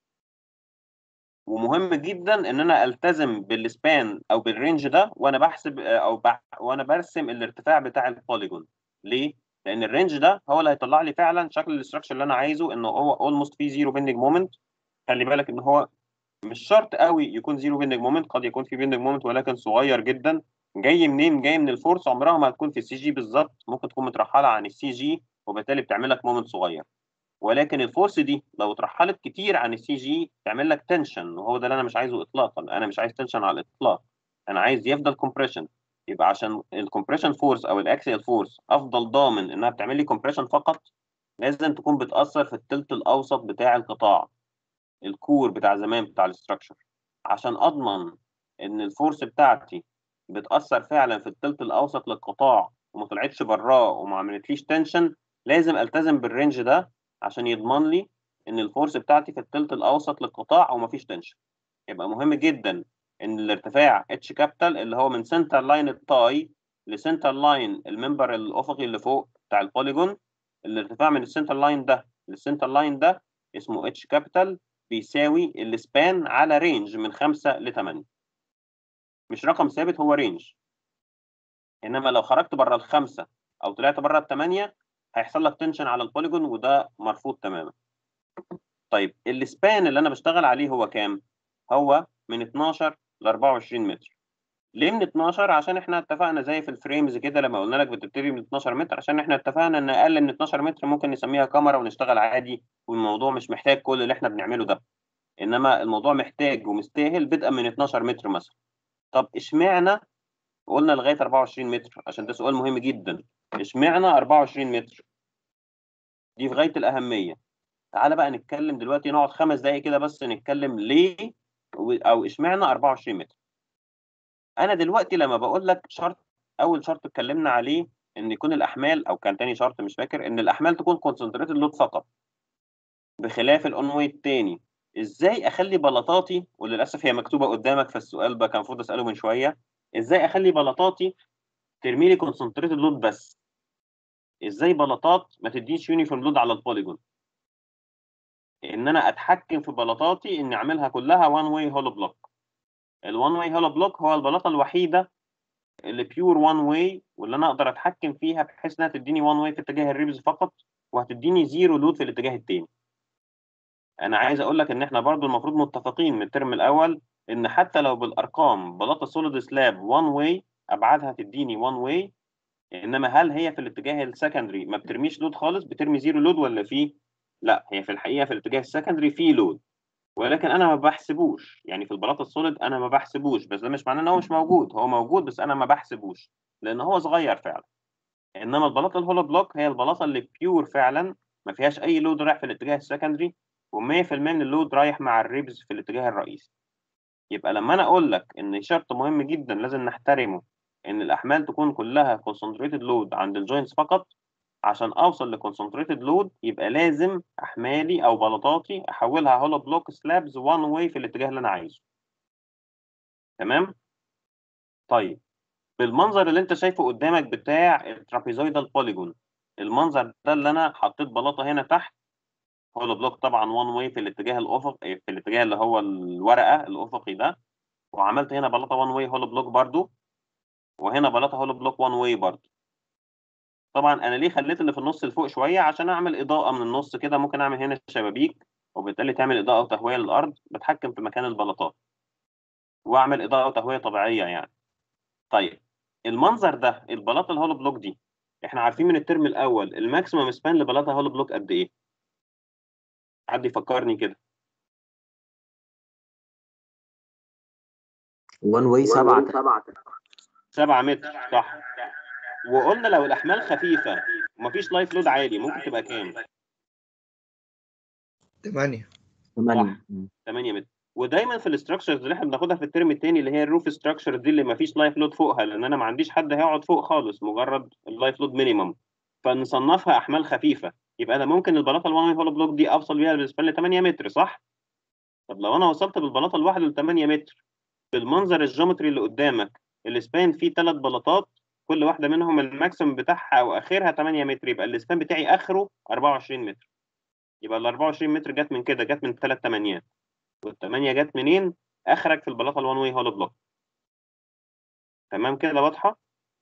[SPEAKER 3] ومهم جدا ان انا التزم بالسبان او بالرينج ده وانا بحسب او بح وانا برسم الارتفاع بتاع البوليجون ليه لان الرينج ده هو اللي هيطلع لي فعلا شكل الاستراكشر اللي انا عايزه انه هو اولموست فيه زيرو بيندنج مومنت خلي بالك ان هو مش شرط قوي يكون زيرو بيندنج مومنت قد يكون في بيندنج مومنت ولكن صغير جدا جاي منين جاي من الفورس عمرها ما هتكون في السي جي بالظبط ممكن تكون مترحله عن السي جي وبالتالي بتعمل لك مومنت صغير ولكن الفورس دي لو اترحلت كتير عن السي جي تعمل لك تنشن وهو ده اللي انا مش عايزه اطلاقا انا مش عايز تنشن على الاطلاق انا عايز يفضل كومبريشن يبقى عشان الكومبريشن فورس او الاكسيال فورس افضل ضامن انها بتعمل لي كومبريشن فقط لازم تكون بتاثر في الثلث الاوسط بتاع القطاع الكور بتاع زمان بتاع الاستراكشر عشان اضمن ان الفورس بتاعتي بتاثر فعلا في الثلث الاوسط للقطاع وما طلعتش براه وما عملتليش تنشن لازم التزم بالرينج ده عشان يضمن لي ان الفورس بتاعتي في الثلث الاوسط للقطاع ومفيش تنشن يبقى مهم جدا ان الارتفاع اتش كابيتال اللي هو من سنتر لاين التاي لسنتر لاين الممبر الافقي اللي فوق بتاع البوليجون الارتفاع من السنتر لاين ده للسنتر لاين ده اسمه اتش كابيتال بيساوي السبان على رينج من 5 ل 8 مش رقم ثابت هو رينج انما لو خرجت بره الخمسه او طلعت بره الثمانيه هيحصل لك تنشن على البوليجون وده مرفوض تماما طيب السبان اللي انا بشتغل عليه هو كام هو من 12 ل 24 متر ليه من 12 عشان احنا اتفقنا زي في الفريمز كده لما قلنا لك بتبتدي من 12 متر عشان احنا اتفقنا ان اقل من 12 متر ممكن نسميها كاميرا ونشتغل عادي والموضوع مش محتاج كل اللي احنا بنعمله ده انما الموضوع محتاج ومستاهل بدءا من 12 متر مثلا طب اشمعنى قلنا لغايه 24 متر عشان ده سؤال مهم جدا اشمعنى 24 متر دي في غايه الاهميه تعالى بقى نتكلم دلوقتي نقعد خمس دقايق كده بس نتكلم ليه و- او اشمعنى 24 متر انا دلوقتي لما بقول لك شرط اول شرط اتكلمنا عليه ان يكون الاحمال او كان تاني شرط مش فاكر ان الاحمال تكون كونسنتريتد لود فقط بخلاف الاون واي التاني ازاي اخلي بلاطاتي وللاسف هي مكتوبه قدامك في السؤال ده كان المفروض اساله من شويه ازاي اخلي بلاطاتي ترمي لي كونسنتريتد لود بس ازاي بلاطات ما تديش يونيفورم لود على البوليجون ان انا اتحكم في بلاطاتي ان اعملها كلها وان واي هولو بلوك الوان واي هولو بلوك هو البلاطه الوحيده اللي بيور وان واي واللي انا اقدر اتحكم فيها بحيث انها تديني وان واي في اتجاه الريبز فقط وهتديني زيرو لود في الاتجاه التاني انا عايز اقول لك ان احنا برضو المفروض متفقين من الترم الاول ان حتى لو بالارقام بلاطه سوليد سلاب وان واي ابعادها تديني وان واي انما هل هي في الاتجاه السكندري ما بترميش لود خالص بترمي زيرو لود ولا في لا هي في الحقيقه في الاتجاه السكندري في لود ولكن انا ما بحسبوش يعني في البلاطه السوليد انا ما بحسبوش بس ده مش معناه ان هو مش موجود هو موجود بس انا ما بحسبوش لان هو صغير فعلا انما البلاطه الهولو بلوك هي البلاطه اللي بيور فعلا ما فيهاش اي لود رايح في الاتجاه السكندري و100% من اللود رايح مع الريبز في الاتجاه الرئيسي يبقى لما انا اقول لك ان شرط مهم جدا لازم نحترمه ان الاحمال تكون كلها كونسنتريتد لود عند الجوينتس فقط عشان اوصل لكونسنتريتد لود يبقى لازم احمالي او بلاطاتي احولها هولو بلوك سلابز وان واي في الاتجاه اللي انا عايزه تمام طيب بالمنظر اللي انت شايفه قدامك بتاع الترابيزويدال بوليجون المنظر ده اللي انا حطيت بلاطه هنا تحت هولو بلوك طبعا وان واي في الاتجاه الافق في الاتجاه اللي هو الورقه الافقي ده وعملت هنا بلاطه وان واي هولو بلوك برضو وهنا بلاطه هولو بلوك وان واي برضو طبعا انا ليه خليت اللي في النص لفوق شويه عشان اعمل اضاءه من النص كده ممكن اعمل هنا شبابيك وبالتالي تعمل اضاءه وتهويه للارض بتحكم في مكان البلاطات واعمل اضاءه وتهويه طبيعيه يعني طيب المنظر ده البلاطه الهولو بلوك دي احنا عارفين من الترم الاول الماكسيمم سبان لبلاطه هولو بلوك قد ايه حد يفكرني كده
[SPEAKER 7] وان واي سبعة
[SPEAKER 3] 7 متر صح وقلنا لو الاحمال خفيفه ومفيش لايف لود عالي ممكن تبقى كام
[SPEAKER 4] 8
[SPEAKER 7] 8
[SPEAKER 3] 8 متر ودايما في الاستراكشرز اللي احنا بناخدها في الترم الثاني اللي هي الروف ستراكشر دي اللي مفيش لايف لود فوقها لان انا ما عنديش حد هيقعد فوق خالص مجرد اللايف لود مينيمم فنصنفها احمال خفيفه يبقى انا ممكن البلاطه الوان هولو بلوك دي اوصل بيها بالنسبه لي 8 متر صح؟ طب لو انا وصلت بالبلاطه الواحده ل 8 متر بالمنظر الجيومتري اللي قدامك السبان فيه ثلاث بلاطات كل واحده منهم الماكسيمم بتاعها او اخرها 8 متر يبقى السبان بتاعي اخره 24 متر يبقى ال 24 متر جت من كده جت من ثلاث ثمانيات والثمانيه جت منين؟ اخرك في البلاطه الوان واي هولو بلوك تمام كده واضحه؟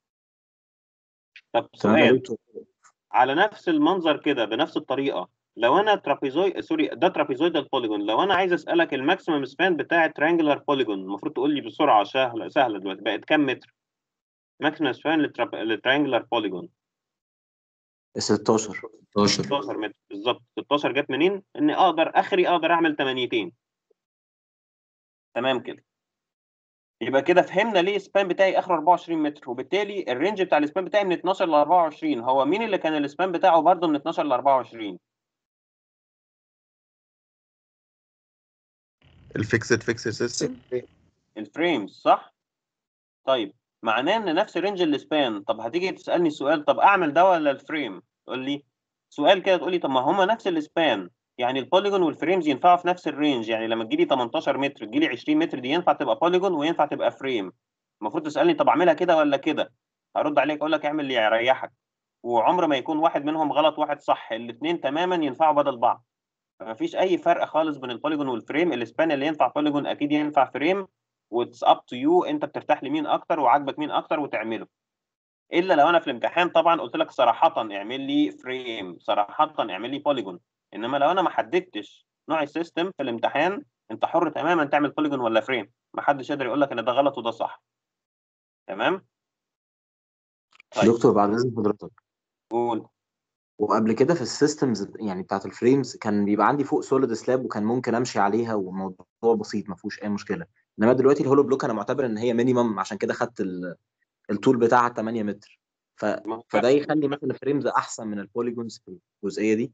[SPEAKER 3] طب
[SPEAKER 7] تمام يا
[SPEAKER 3] سؤال
[SPEAKER 7] دكتور
[SPEAKER 3] على نفس المنظر كده بنفس الطريقه لو انا ترابيزوي سوري ده ترابيزويدال بوليجون لو انا عايز اسالك الماكسيمم سبان بتاع تريانجلر بوليجون المفروض تقول لي بسرعه سهله سهله دلوقتي بقت كام متر؟ ماكسيمم سبان للتريانجلر بوليجون
[SPEAKER 7] 16
[SPEAKER 9] 16
[SPEAKER 3] 16 متر بالظبط 16 جت منين؟ اني اقدر اخري اقدر اعمل 8 تمام كده يبقى كده فهمنا ليه السبان بتاعي اخره 24 متر وبالتالي الرينج بتاع السبان بتاعي من 12 ل 24 هو مين اللي كان السبان بتاعه برضه من 12 ل 24
[SPEAKER 9] الفيكسد فيكسد سيستم
[SPEAKER 3] الفريمز صح؟ طيب معناه ان نفس رينج السبان طب هتيجي تسالني سؤال طب اعمل ده ولا الفريم تقول لي سؤال كده تقول لي طب ما هما نفس السبان يعني البوليجون والفريمز ينفعوا في نفس الرينج يعني لما تجيلي 18 متر تجيلي 20 متر دي ينفع تبقى بوليجون وينفع تبقى فريم المفروض تسالني طب اعملها كده ولا كده هرد عليك اقول لك اعمل اللي يريحك وعمر ما يكون واحد منهم غلط واحد صح الاثنين تماما ينفعوا بدل بعض فمفيش اي فرق خالص بين البوليجون والفريم السبان اللي ينفع بوليجون اكيد ينفع فريم واتس اب تو يو انت بترتاح لمين اكتر وعاجبك مين اكتر وتعمله الا لو انا في الامتحان طبعا قلت لك صراحه اعمل لي فريم صراحه اعمل لي بوليجون انما لو انا ما حددتش نوع السيستم في الامتحان انت حر تماما تعمل بوليجون ولا فريم ما حدش يقدر يقول لك ان ده غلط وده صح تمام طيب.
[SPEAKER 7] دكتور بعد اذن حضرتك
[SPEAKER 3] قول
[SPEAKER 7] وقبل كده في السيستمز يعني بتاعت الفريمز كان بيبقى عندي فوق سوليد سلاب وكان ممكن امشي عليها والموضوع بسيط ما فيهوش اي مشكله انما دلوقتي الهولو بلوك انا معتبر ان هي مينيمم عشان كده خدت ال- الطول بتاعها 8 متر ف... فده يخلي مثلا الفريمز احسن من البوليجونز في الجزئيه دي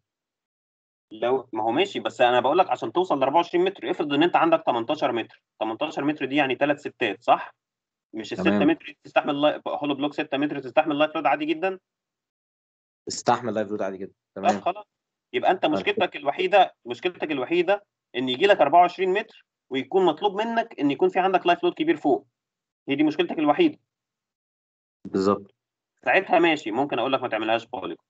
[SPEAKER 3] لو ما هو ماشي بس انا بقول لك عشان توصل ل 24 متر افرض ان انت عندك 18 متر 18 متر دي يعني ثلاث ستات صح مش ال 6
[SPEAKER 7] تمام.
[SPEAKER 3] متر دي تستحمل لاي... هولو بلوك 6 متر تستحمل لايت لود عادي جدا
[SPEAKER 7] استحمل لايف لود عادي جدا
[SPEAKER 3] طب
[SPEAKER 7] تمام
[SPEAKER 3] خلاص يبقى انت مشكلتك الوحيده مشكلتك الوحيده ان يجي لك 24 متر ويكون مطلوب منك ان يكون في عندك لايف لود كبير فوق هي دي مشكلتك الوحيده
[SPEAKER 7] بالظبط
[SPEAKER 3] ساعتها ماشي ممكن اقول لك ما تعملهاش بوليجون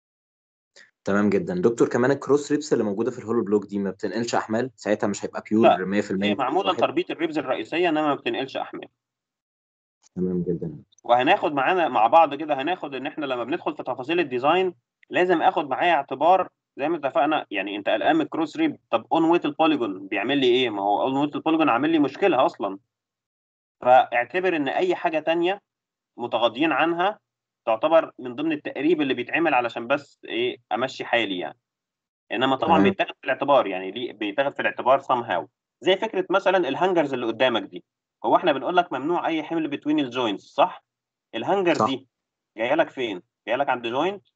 [SPEAKER 7] تمام جدا دكتور كمان الكروس ريبس اللي موجوده في الهولو بلوك دي ما بتنقلش احمال ساعتها مش هيبقى بيور
[SPEAKER 3] لا
[SPEAKER 7] 100%
[SPEAKER 3] هي معموله
[SPEAKER 7] واحد.
[SPEAKER 3] لتربيط الريبز الرئيسيه انما ما بتنقلش احمال
[SPEAKER 7] تمام جدا
[SPEAKER 3] وهناخد معانا مع بعض كده هناخد ان احنا لما بندخل في تفاصيل الديزاين لازم اخد معايا اعتبار زي ما اتفقنا يعني انت قلقان من الكروس ريب طب اون ويت البوليجون بيعمل لي ايه؟ ما هو اون ويت البوليجون عامل لي مشكله اصلا فاعتبر ان اي حاجه تانية متغاضيين عنها تعتبر من ضمن التقريب اللي بيتعمل علشان بس ايه امشي حالي يعني انما طبعا
[SPEAKER 7] تمام.
[SPEAKER 3] بيتاخد في الاعتبار يعني ليه بيتاخد في الاعتبار سام هاو زي فكره مثلا الهانجرز اللي قدامك دي هو احنا بنقول لك ممنوع اي حمل بتوين الجوينتس صح الهانجر
[SPEAKER 7] صح.
[SPEAKER 3] دي جايه لك فين جايه لك عند جوينت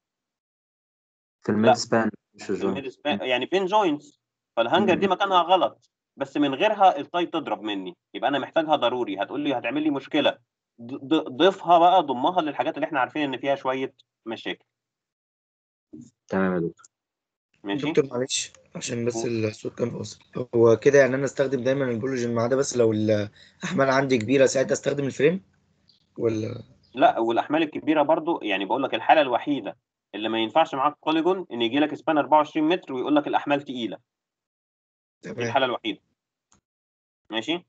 [SPEAKER 7] في الميد سبان مش الجوينت
[SPEAKER 3] الميد سبان يعني بين جوينتس فالهانجر دي
[SPEAKER 7] مم.
[SPEAKER 3] مكانها غلط بس من غيرها التاي تضرب مني يبقى انا محتاجها ضروري هتقول لي هتعمل لي مشكله ض- ض- ضيفها بقى ضمها للحاجات اللي احنا عارفين ان فيها شويه مشاكل
[SPEAKER 7] تمام يا دكتور
[SPEAKER 3] ماشي
[SPEAKER 4] دكتور معلش عشان بس الصوت كان فاصل هو كده يعني انا استخدم دايما البولوجين ما عدا بس لو الاحمال عندي كبيره ساعتها استخدم الفريم ولا
[SPEAKER 3] لا والاحمال الكبيره برضو يعني بقول لك الحاله الوحيده اللي ما ينفعش معاك بوليجون ان يجي لك سبان 24 متر ويقول لك الاحمال تقيله دي
[SPEAKER 4] تمام
[SPEAKER 3] الحاله الوحيده ماشي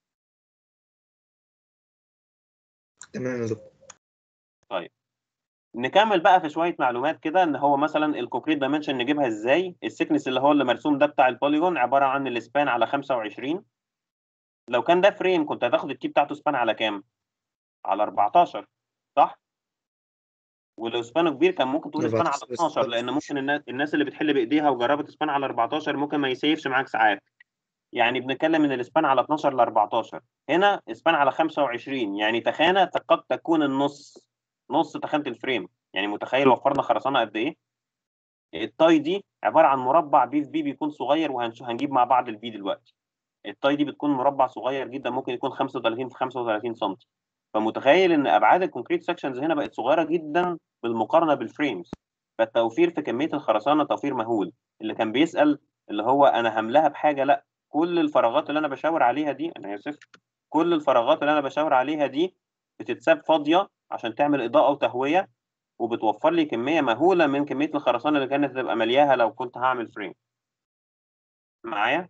[SPEAKER 4] تمام يا دكتور
[SPEAKER 3] طيب نكمل بقى في شويه معلومات كده ان هو مثلا الكونكريت دايمنشن نجيبها ازاي السكنس اللي هو اللي مرسوم ده بتاع البوليجون عباره عن السبان على 25 لو كان ده فريم كنت هتاخد التي بتاعته سبان على كام على 14 صح ولو سبانه كبير كان ممكن تقول سبان على
[SPEAKER 4] 14
[SPEAKER 3] 12 لان ممكن الناس الناس اللي بتحل بايديها وجربت سبان على 14 ممكن ما يسيفش معاك ساعات يعني بنتكلم من الاسبان على 12 ل 14 هنا اسبان على 25 يعني تخانه قد تكون النص نص تخانه الفريم يعني متخيل وفرنا خرسانه قد ايه التاي دي عباره عن مربع بي في بي بيكون صغير وهنجيب مع بعض البي دلوقتي التاي دي بتكون مربع صغير جدا ممكن يكون 35 في 35 سم فمتخيل ان ابعاد الكونكريت سكشنز هنا بقت صغيره جدا بالمقارنه بالفريمز فالتوفير في كميه الخرسانه توفير مهول اللي كان بيسال اللي هو انا هملاها بحاجه لا كل الفراغات اللي انا بشاور عليها دي انا اسف كل الفراغات اللي انا بشاور عليها دي بتتساب فاضيه عشان تعمل اضاءه وتهويه وبتوفر لي كميه مهوله من كميه الخرسانه اللي كانت هتبقى ملياها لو كنت هعمل فريم معايا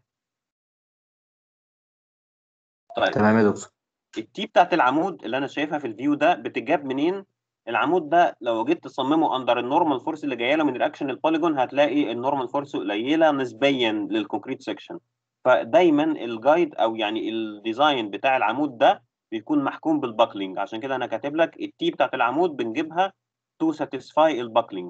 [SPEAKER 3] طيب
[SPEAKER 7] تمام يا دكتور
[SPEAKER 3] التي بتاعت العمود اللي انا شايفها في الفيو ده بتتجاب منين العمود ده لو جيت تصممه اندر النورمال فورس اللي جايه له من الاكشن البوليجون هتلاقي النورمال فورس قليله نسبيا للكونكريت سكشن فدايما الجايد او يعني الديزاين بتاع العمود ده بيكون محكوم بالباكلينج عشان كده انا كاتب لك التي بتاعت العمود بنجيبها تو ساتيسفاي الباكلينج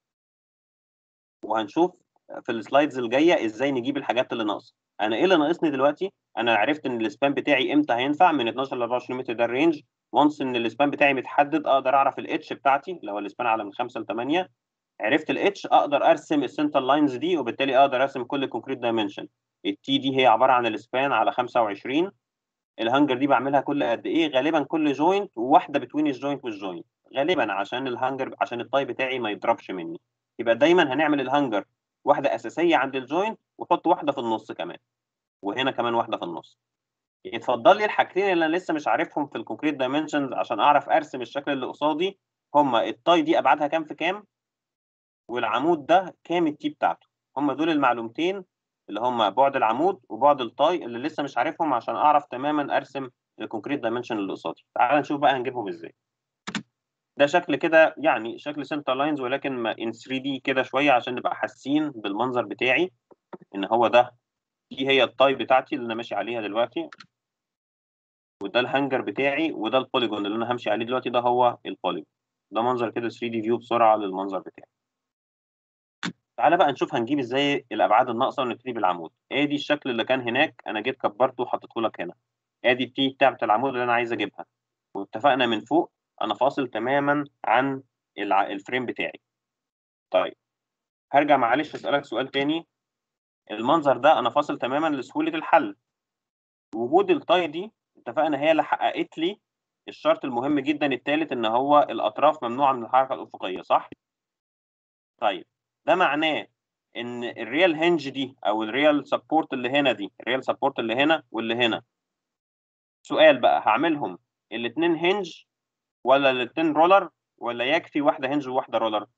[SPEAKER 3] وهنشوف في السلايدز الجايه ازاي نجيب الحاجات اللي ناقصه انا ايه اللي ناقصني دلوقتي انا عرفت ان السبان بتاعي امتى هينفع من 12 ل 24 متر ده الرينج وانس ان السبان بتاعي متحدد اقدر اعرف الاتش بتاعتي اللي هو السبان على من 5 ل 8 عرفت الاتش اقدر ارسم السنتر لاينز دي وبالتالي اقدر ارسم كل كونكريت دايمنشن التي دي هي عباره عن السبان على 25 الهانجر دي بعملها كل قد ايه غالبا كل جوينت وواحده بتوين الجوينت والجوينت غالبا عشان الهانجر عشان الطاي بتاعي ما يضربش مني يبقى دايما هنعمل الهانجر واحده اساسيه عند الجوينت وحط واحده في النص كمان وهنا كمان واحده في النص يتفضل لي الحاجتين اللي انا لسه مش عارفهم في الكونكريت دايمنشنز عشان اعرف ارسم الشكل اللي قصادي هما الطاي دي ابعادها كام في كام والعمود ده كام التي بتاعته هما دول المعلومتين اللي هما بعد العمود وبعد الطاي اللي لسه مش عارفهم عشان اعرف تماما ارسم الكونكريت دايمنشن اللي قصادي تعال نشوف بقى هنجيبهم ازاي ده شكل كده يعني شكل سنتر لاينز ولكن ما ان 3 دي كده شويه عشان نبقى حاسين بالمنظر بتاعي ان هو ده دي هي الطاي بتاعتي اللي انا ماشي عليها دلوقتي وده الهانجر بتاعي وده البوليجون اللي انا همشي عليه دلوقتي ده هو البوليجون ده منظر كده 3 دي فيو بسرعه للمنظر بتاعي تعالى بقى نشوف هنجيب ازاي الابعاد الناقصه ونبتدي بالعمود ادي الشكل اللي كان هناك انا جيت كبرته وحطيته لك هنا ادي التي بتاعت العمود اللي انا عايز اجيبها واتفقنا من فوق انا فاصل تماما عن الع... الفريم بتاعي طيب هرجع معلش اسالك سؤال تاني المنظر ده انا فاصل تماما لسهوله الحل وجود الطاي دي اتفقنا هي اللي حققت لي الشرط المهم جدا الثالث ان هو الاطراف ممنوعه من الحركه الافقيه صح طيب ده معناه ان الريال هنج دي او الريال سبورت اللي هنا دي الريال سبورت اللي هنا واللي هنا سؤال بقى هعملهم الاثنين هنج ولا الاثنين رولر ولا يكفي واحده هنج وواحده رولر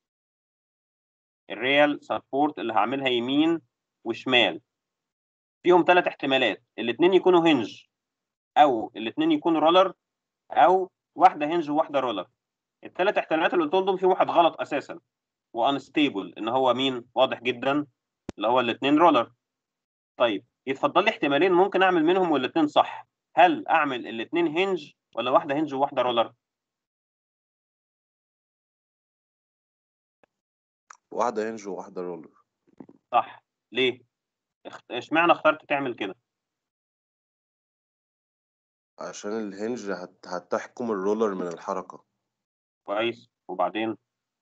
[SPEAKER 3] الريال سبورت اللي هعملها يمين وشمال فيهم ثلاث احتمالات الاثنين يكونوا هنج او الاثنين يكونوا رولر او واحده هنج وواحده رولر الثلاث احتمالات اللي قلتهم دول فيهم واحد غلط اساسا وانستيبل ان هو مين واضح جدا اللي هو الاثنين رولر طيب يتفضل لي احتمالين ممكن اعمل منهم والاثنين صح هل اعمل الاثنين هنج ولا واحده هنج وواحده رولر
[SPEAKER 8] واحدة هنج وواحدة رولر
[SPEAKER 3] صح ليه اخت- اشمعنى اخترت تعمل كده
[SPEAKER 8] عشان الهنج هت... هتحكم الرولر من الحركة
[SPEAKER 3] كويس وبعدين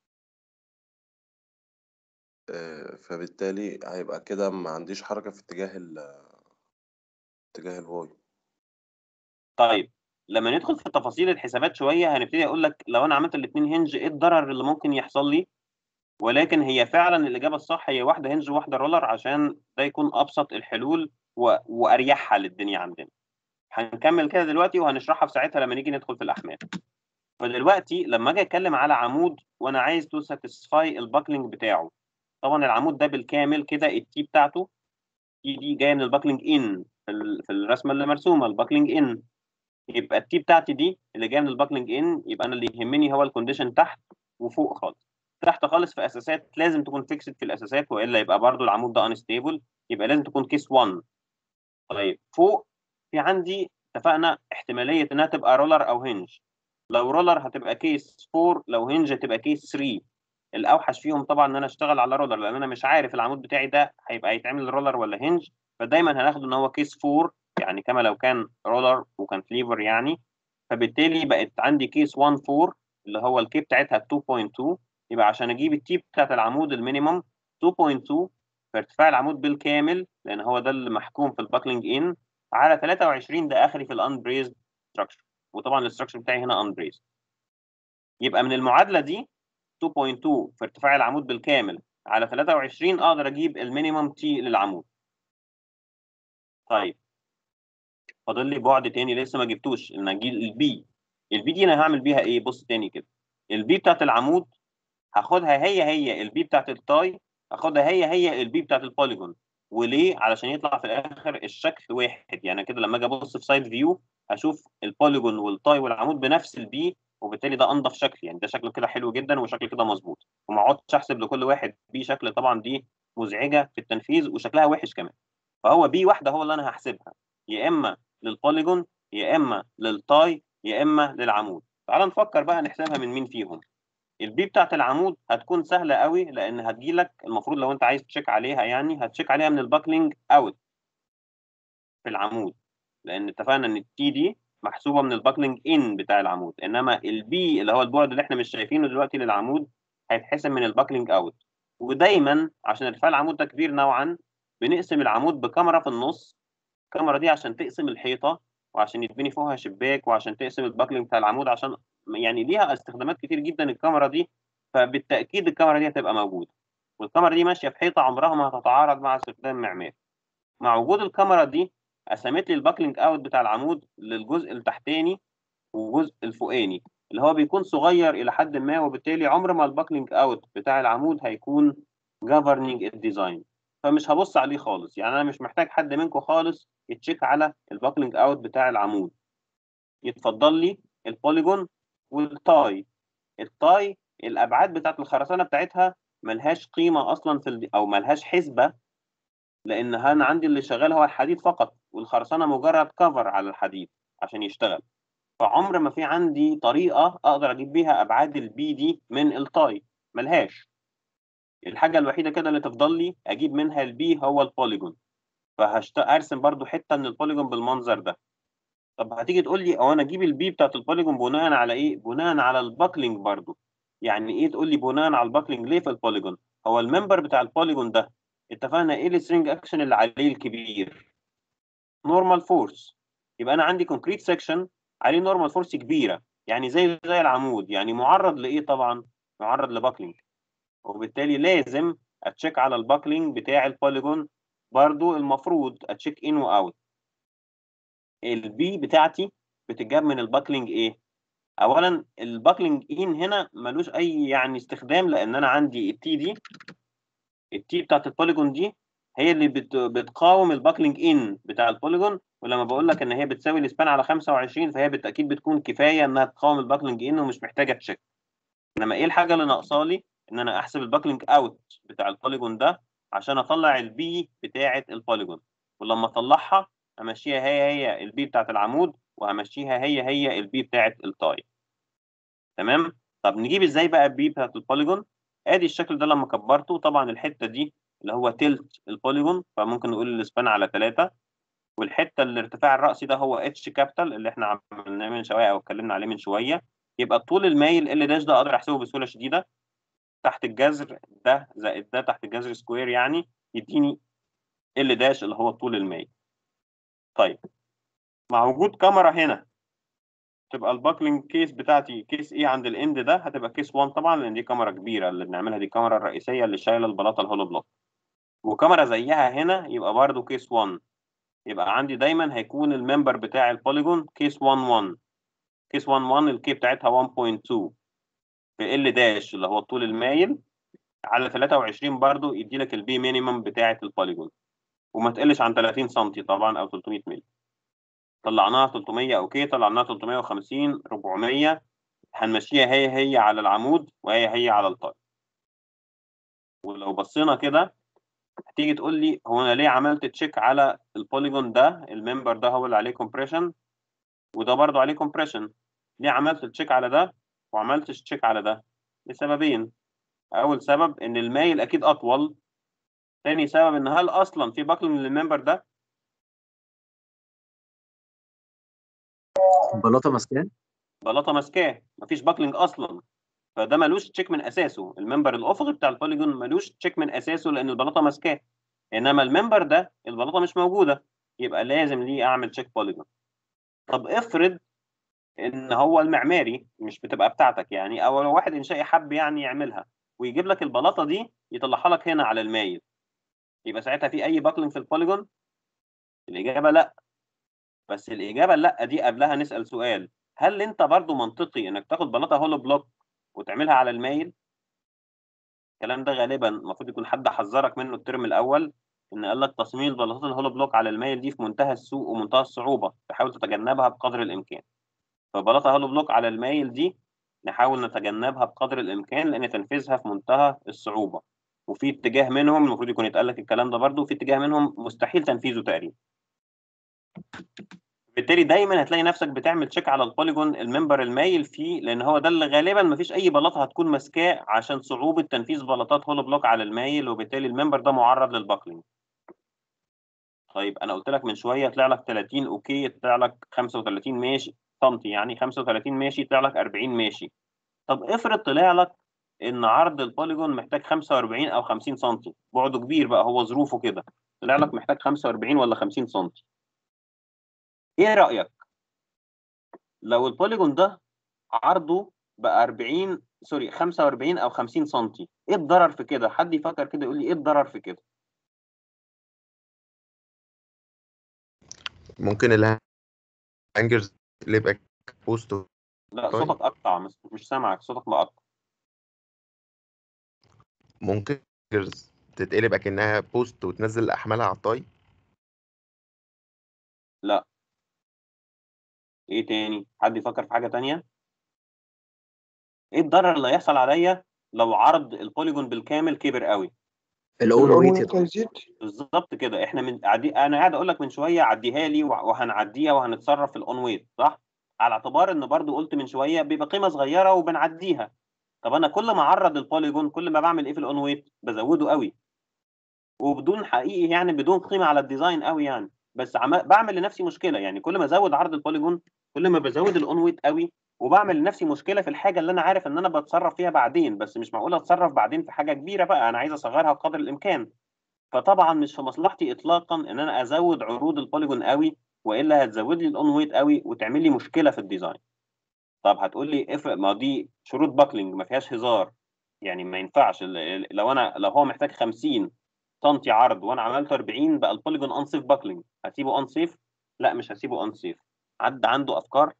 [SPEAKER 8] آه، فبالتالي هيبقى كده ما عنديش حركة في اتجاه ال اتجاه الواي
[SPEAKER 3] طيب لما ندخل في تفاصيل الحسابات شويه هنبتدي اقول لك لو انا عملت الاثنين هنج ايه الضرر اللي ممكن يحصل لي ولكن هي فعلا الاجابه الصح هي واحده هنج وواحده رولر عشان ده يكون ابسط الحلول و... واريحها للدنيا عندنا هنكمل كده دلوقتي وهنشرحها في ساعتها لما نيجي ندخل في الاحمال فدلوقتي لما اجي اتكلم على عمود وانا عايز تو ساتيسفاي الباكلينج بتاعه طبعا العمود ده بالكامل كده التي بتاعته دي دي جايه من الباكلينج ان في, ال... في الرسمه اللي مرسومه الباكلينج ان يبقى التي بتاعتي دي اللي جايه من الباكلينج ان يبقى انا اللي يهمني هو الكونديشن تحت وفوق خالص تحت خالص في اساسات لازم تكون فيكسد في الاساسات والا يبقى برضو العمود ده انستيبل يبقى لازم تكون كيس 1 طيب فوق في عندي اتفقنا احتماليه انها تبقى رولر او هنج لو رولر هتبقى كيس 4 لو هنج هتبقى كيس 3 الاوحش فيهم طبعا ان انا اشتغل على رولر لان انا مش عارف العمود بتاعي ده هيبقى يتعمل رولر ولا هنج فدايما هناخده ان هو كيس 4 يعني كما لو كان رولر وكان فليفر يعني فبالتالي بقت عندي كيس 1 4 اللي هو الكي بتاعتها 2.2 يبقى عشان اجيب التي بتاعت العمود المينيمم 2.2 فارتفاع العمود بالكامل لان هو ده اللي محكوم في الباكلينج ان على 23 ده اخري في الانبريزد ستراكشر وطبعا الاستراكشر بتاعي هنا انبريزد يبقى من المعادله دي 2.2 في ارتفاع العمود بالكامل على 23 اقدر اجيب المينيمم تي للعمود طيب فاضل لي بعد تاني لسه ما جبتوش ان اجيب البي البي دي انا هعمل بيها ايه بص تاني كده البي بتاعت العمود هاخدها هي هي البي بتاعت التاي هاخدها هي هي البي بتاعت البوليجون وليه علشان يطلع في الاخر الشكل واحد يعني كده لما اجي ابص في سايد فيو هشوف البوليجون والتاي والعمود بنفس البي وبالتالي ده انضف شكل يعني ده شكله كده حلو جدا وشكل كده مظبوط وما اقعدش احسب لكل واحد بي شكل طبعا دي مزعجه في التنفيذ وشكلها وحش كمان فهو بي واحده هو اللي انا هحسبها يا اما للبوليجون يا اما للتاي يا اما للعمود تعال نفكر بقى نحسبها من مين فيهم البي بتاعت العمود هتكون سهله قوي لان هتجيلك المفروض لو انت عايز تشيك عليها يعني هتشيك عليها من الباكلينج اوت في العمود لان اتفقنا ان التي دي محسوبه من الباكلينج ان بتاع العمود انما البي اللي هو البعد اللي احنا مش شايفينه دلوقتي للعمود هيتحسب من الباكلينج اوت ودايما عشان ارتفاع العمود ده كبير نوعا بنقسم العمود بكاميرا في النص الكاميرا دي عشان تقسم الحيطه وعشان يتبني فوقها شباك وعشان تقسم الباكلينج بتاع العمود عشان يعني ليها استخدامات كتير جدا الكاميرا دي فبالتاكيد الكاميرا دي هتبقى موجوده والكاميرا دي ماشيه في حيطه عمرها ما هتتعارض مع استخدام معماري مع وجود الكاميرا دي قسمت لي الباكلينج اوت بتاع العمود للجزء التحتاني والجزء الفوقاني اللي هو بيكون صغير الى حد ما وبالتالي عمر ما الباكلينج اوت بتاع العمود هيكون governing الديزاين فمش هبص عليه خالص يعني انا مش محتاج حد منكم خالص يتشيك على الباكلينج اوت بتاع العمود يتفضل لي البوليجون والتاي التاي الابعاد بتاعت الخرسانه بتاعتها ملهاش قيمه اصلا في ال... او ملهاش حسبه لان انا عندي اللي شغال هو الحديد فقط والخرسانه مجرد كفر على الحديد عشان يشتغل فعمر ما في عندي طريقه اقدر اجيب بيها ابعاد البي دي من التاي ملهاش الحاجه الوحيده كده اللي تفضل لي اجيب منها البي هو البوليجون فهشت ارسم برضو حته من البوليجون بالمنظر ده طب هتيجي تقول لي هو انا اجيب البي بتاعت البوليجون بناء على ايه بناء على الباكلينج برضو يعني ايه تقول لي بناء على الباكلينج ليه في البوليجون هو الممبر بتاع البوليجون ده اتفقنا ايه السترينج اكشن اللي عليه الكبير نورمال فورس يبقى انا عندي كونكريت سيكشن عليه نورمال فورس كبيره يعني زي زي العمود يعني معرض لايه طبعا معرض لباكلينج وبالتالي لازم اتشيك على الباكلينج بتاع البوليجون برضو المفروض اتشيك ان واوت البي بتاعتي بتتجاب من الباكلينج ايه اولا الباكلينج ان هنا ملوش اي يعني استخدام لان انا عندي التي دي التي بتاعت البوليجون دي هي اللي بت بتقاوم الباكلينج ان بتاع البوليجون ولما بقول لك ان هي بتساوي الاسبان على 25 فهي بالتاكيد بتكون كفايه انها تقاوم الباكلينج ان ومش محتاجه تشيك انما ايه الحاجه اللي ناقصه لي ان انا احسب الباكلينج اوت بتاع البوليجون ده عشان اطلع البي بتاعه البوليجون ولما اطلعها همشيها هي هي البي بتاعه العمود وهمشيها هي هي البي بتاعه التاي تمام طب نجيب ازاي بقى البي بتاعه البوليجون ادي الشكل ده لما كبرته طبعا الحته دي اللي هو تلت البوليجون فممكن نقول الاسبان على 3 والحته الارتفاع الراسي ده هو اتش كابيتال اللي احنا عملناه من شويه او اتكلمنا عليه من شويه يبقى الطول المايل ال داش ده اقدر احسبه بسهوله شديده تحت الجذر ده زائد ده تحت الجذر سكوير يعني يديني ال داش اللي هو الطول المايل طيب مع وجود كاميرا هنا تبقى الباكلينج كيس بتاعتي كيس ايه عند الاند ده هتبقى كيس 1 طبعا لان دي كاميرا كبيره اللي بنعملها دي الكاميرا الرئيسيه اللي شايله البلاطه الهولو بلوك وكاميرا زيها هنا يبقى برضو كيس 1 يبقى عندي دايما هيكون الممبر بتاع البوليجون كيس 1 1 كيس 1 1 الكي بتاعتها 1.2 في ال داش اللي هو الطول المايل على 23 برضو يدي لك البي مينيمم بتاعه البوليجون وما تقلش عن 30 سم طبعا او 300 مللي طلعناها 300 اوكي طلعناها 350 400 هنمشيها هي هي على العمود وهي هي على الطاي ولو بصينا كده هتيجي تقول لي هو انا ليه عملت تشيك على البوليجون ده الممبر ده هو اللي عليه كومبريشن وده برضو عليه كومبريشن ليه عملت تشيك على ده وعملتش تشيك على ده لسببين اول سبب ان المايل اكيد اطول تاني سبب ان هل اصلا في باكلينج للممبر ده
[SPEAKER 7] بلاطه ماسكاه
[SPEAKER 3] بلاطه ماسكاه مفيش باكلينج اصلا فده ملوش تشيك من اساسه الممبر الافقي بتاع البوليجون ملوش تشيك من اساسه لان البلاطه ماسكاه انما الممبر ده البلاطه مش موجوده يبقى لازم ليه اعمل تشيك بوليجون طب افرض ان هو المعماري مش بتبقى بتاعتك يعني او لو واحد انشائي حب يعني يعملها ويجيب لك البلاطه دي يطلعها لك هنا على المايل يبقى ساعتها في اي باكلينج في البوليجون الاجابه لا بس الاجابه لا دي قبلها نسال سؤال هل انت برضو منطقي انك تاخد بلاطه هولو بلوك وتعملها على المايل الكلام ده غالبا المفروض يكون حد حذرك منه الترم الاول ان قال لك تصميم البلاطات الهولو بلوك على المايل دي في منتهى السوء ومنتهى الصعوبه تحاول تتجنبها بقدر الامكان فبلاطه هولو بلوك على المايل دي نحاول نتجنبها بقدر الامكان لان تنفيذها في منتهى الصعوبه وفي اتجاه منهم المفروض يكون يتقال لك الكلام ده برضه وفي اتجاه منهم مستحيل تنفيذه تقريبا بالتالي دايما هتلاقي نفسك بتعمل تشيك على البوليجون الممبر المايل فيه لان هو ده اللي غالبا ما فيش اي بلاطه هتكون ماسكاه عشان صعوبه تنفيذ بلاطات هولو بلوك على المايل وبالتالي الممبر ده معرض للباكلينج طيب انا قلت لك من شويه طلع لك 30 اوكي طلع لك 35 ماشي سنتي يعني 35 ماشي طلع لك 40 ماشي طب افرض طلع لك ان عرض البوليجون محتاج 45 او 50 سم بعده كبير بقى هو ظروفه كده طلع لك محتاج 45 ولا 50 سم ايه رايك لو البوليجون ده عرضه بقى 40 سوري 45 او 50 سم ايه الضرر في كده حد يفكر كده يقول لي ايه الضرر في كده
[SPEAKER 9] ممكن الهانجرز اللي يبقى بوست
[SPEAKER 3] لا
[SPEAKER 9] طيب.
[SPEAKER 3] صوتك قطع مش مش سامعك صوتك مقطع
[SPEAKER 9] ممكن الهانجرز تتقلب اكنها بوست وتنزل احمالها على الطاي
[SPEAKER 3] لا ايه تاني حد يفكر في حاجه تانية ايه الضرر اللي هيحصل عليا لو عرض البوليجون بالكامل كبر قوي
[SPEAKER 7] الاون ويت يا دكتور.
[SPEAKER 10] هيزيد
[SPEAKER 3] بالظبط كده احنا من عدي... انا قاعد اقول لك من شويه عديها لي وه- وهنعديها وهنتصرف في الاون ويت صح على اعتبار ان برضو قلت من شويه بيبقى قيمه صغيره وبنعديها طب انا كل ما اعرض البوليجون كل ما بعمل ايه في الاون ويت بزوده قوي وبدون حقيقي يعني بدون قيمه على الديزاين قوي يعني بس عم... بعمل لنفسي مشكله يعني كل ما ازود عرض البوليجون كل ما بزود الاون ويت قوي وبعمل لنفسي مشكله في الحاجه اللي انا عارف ان انا بتصرف فيها بعدين بس مش معقول اتصرف بعدين في حاجه كبيره بقى انا عايز اصغرها بقدر الامكان فطبعا مش في مصلحتي اطلاقا ان انا ازود عروض البوليجون قوي والا هتزود لي الاون ويت قوي وتعمل لي مشكله في الديزاين طب هتقول لي افرق ما دي شروط باكلينج ما فيهاش هزار يعني ما ينفعش ال- ال- لو انا لو هو محتاج 50 سم عرض وانا عملته 40 بقى البوليجون انسيف باكلينج هسيبه انسيف لا مش هسيبه انسيف حد عنده افكار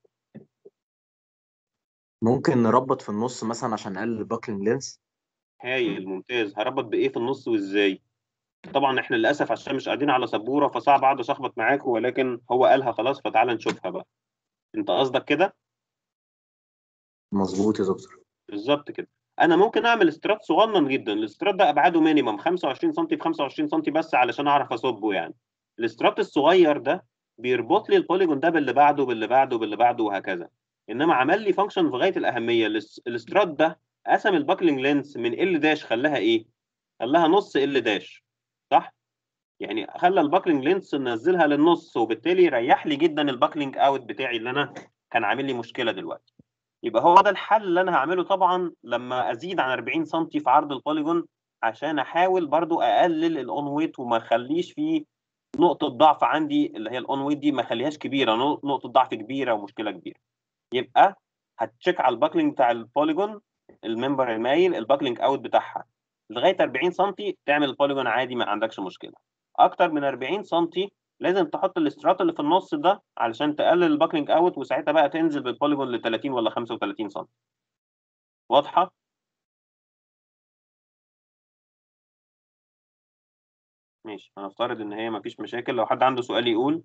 [SPEAKER 7] ممكن نربط في النص مثلا عشان نقلل الباكلينج لينس
[SPEAKER 3] هايل ممتاز هربط بايه في النص وازاي طبعا احنا للاسف عشان مش قاعدين على سبوره فصعب اقعد اشخبط معاكم ولكن هو قالها خلاص فتعالى نشوفها بقى انت قصدك كده
[SPEAKER 7] مظبوط يا دكتور
[SPEAKER 3] بالظبط كده انا ممكن اعمل استرات صغنن جدا الاسترات ده ابعاده مينيمم 25 سم في 25 سم بس علشان اعرف اصبه يعني الاسترات الصغير ده بيربط لي البوليجون ده باللي بعده باللي بعده باللي بعده وهكذا انما عمل لي فانكشن في غايه الاهميه الاس- الاسترات ده قسم الباكلينج لينس من ال داش خلاها ايه خلاها نص ال داش صح يعني خلى الباكلينج لينس ننزلها للنص وبالتالي ريح لي جدا الباكلينج اوت بتاعي اللي انا كان عامل لي مشكله دلوقتي يبقى هو ده الحل اللي انا هعمله طبعا لما ازيد عن 40 سم في عرض البوليجون عشان احاول برضو اقلل الاون ويت وما اخليش فيه نقطه ضعف عندي اللي هي الاون ويت دي ما اخليهاش كبيره نق- نقطه ضعف كبيره ومشكله كبيره يبقى هتشيك على الباكلينج بتاع البوليجون الممبر المايل الباكلينج اوت بتاعها لغايه 40 سم تعمل البوليجون عادي ما عندكش مشكله اكتر من 40 سم لازم تحط الاسترات اللي في النص ده علشان تقلل الباكلينج اوت وساعتها بقى تنزل بالبوليجون ل 30 ولا 35 سم واضحه ماشي هنفترض ان هي مفيش مشاكل لو حد عنده سؤال يقول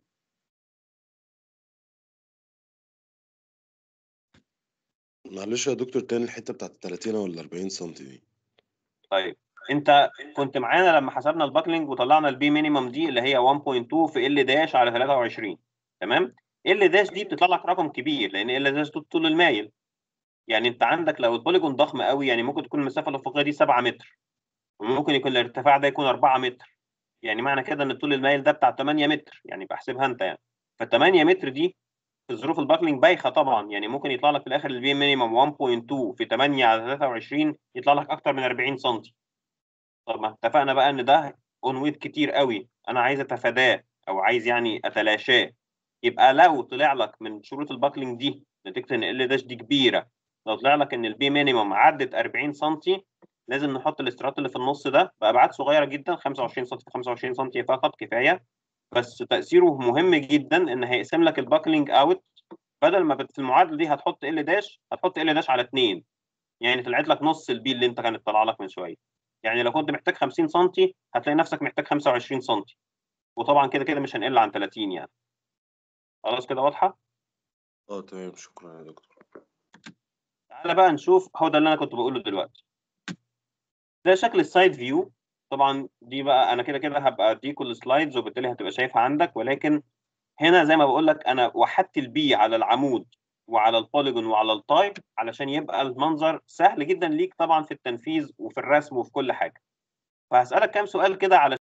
[SPEAKER 8] معلش يا دكتور تاني الحته بتاعت ال 30 ولا 40 سم دي
[SPEAKER 3] طيب انت كنت معانا لما حسبنا الباكلينج وطلعنا البي مينيمم دي اللي هي 1.2 في ال داش على 23 تمام ال داش دي بتطلع لك رقم كبير لان ال داش طول المايل يعني انت عندك لو البوليجون ضخم قوي يعني ممكن تكون المسافه الافقيه دي 7 متر وممكن يكون الارتفاع ده يكون 4 متر يعني معنى كده ان طول المايل ده بتاع 8 متر يعني بحسبها انت يعني ف 8 متر دي في ظروف الباكلينج بايخه طبعا يعني ممكن يطلع لك في الاخر البي مينيمم 1.2 في 8 على 23 يطلع لك اكتر من 40 سم طب ما اتفقنا بقى ان ده اون ويت كتير قوي انا عايز اتفاداه او عايز يعني اتلاشاه يبقى لو طلع لك من شروط الباكلينج دي نتيجه ان ال داش دي كبيره لو طلع لك ان البي مينيمم عدت 40 سم لازم نحط الاسترات اللي في النص ده بابعاد صغيره جدا 25 سم في 25 سم فقط كفايه بس تاثيره مهم جدا ان هيقسم لك الباكلينج اوت بدل ما بت- في المعادله دي هتحط ال داش هتحط ال داش على 2 يعني طلعت لك نص البي اللي انت كانت طالعه لك من شويه يعني لو كنت محتاج 50 سم هتلاقي نفسك محتاج 25 سم وطبعا كده كده مش هنقل عن 30 يعني خلاص كده واضحه
[SPEAKER 8] اه تمام شكرا يا دكتور
[SPEAKER 3] تعالى بقى نشوف هو ده اللي انا كنت بقوله دلوقتي ده شكل السايد فيو طبعا دي بقى انا كده كده هبقى اديك السلايدز وبالتالي هتبقى شايفها عندك ولكن هنا زي ما بقول لك انا وحدت البي على العمود وعلى البوليجون وعلى التايب علشان يبقى المنظر سهل جدا ليك طبعا في التنفيذ وفي الرسم وفي كل حاجه فهسالك كام سؤال كده على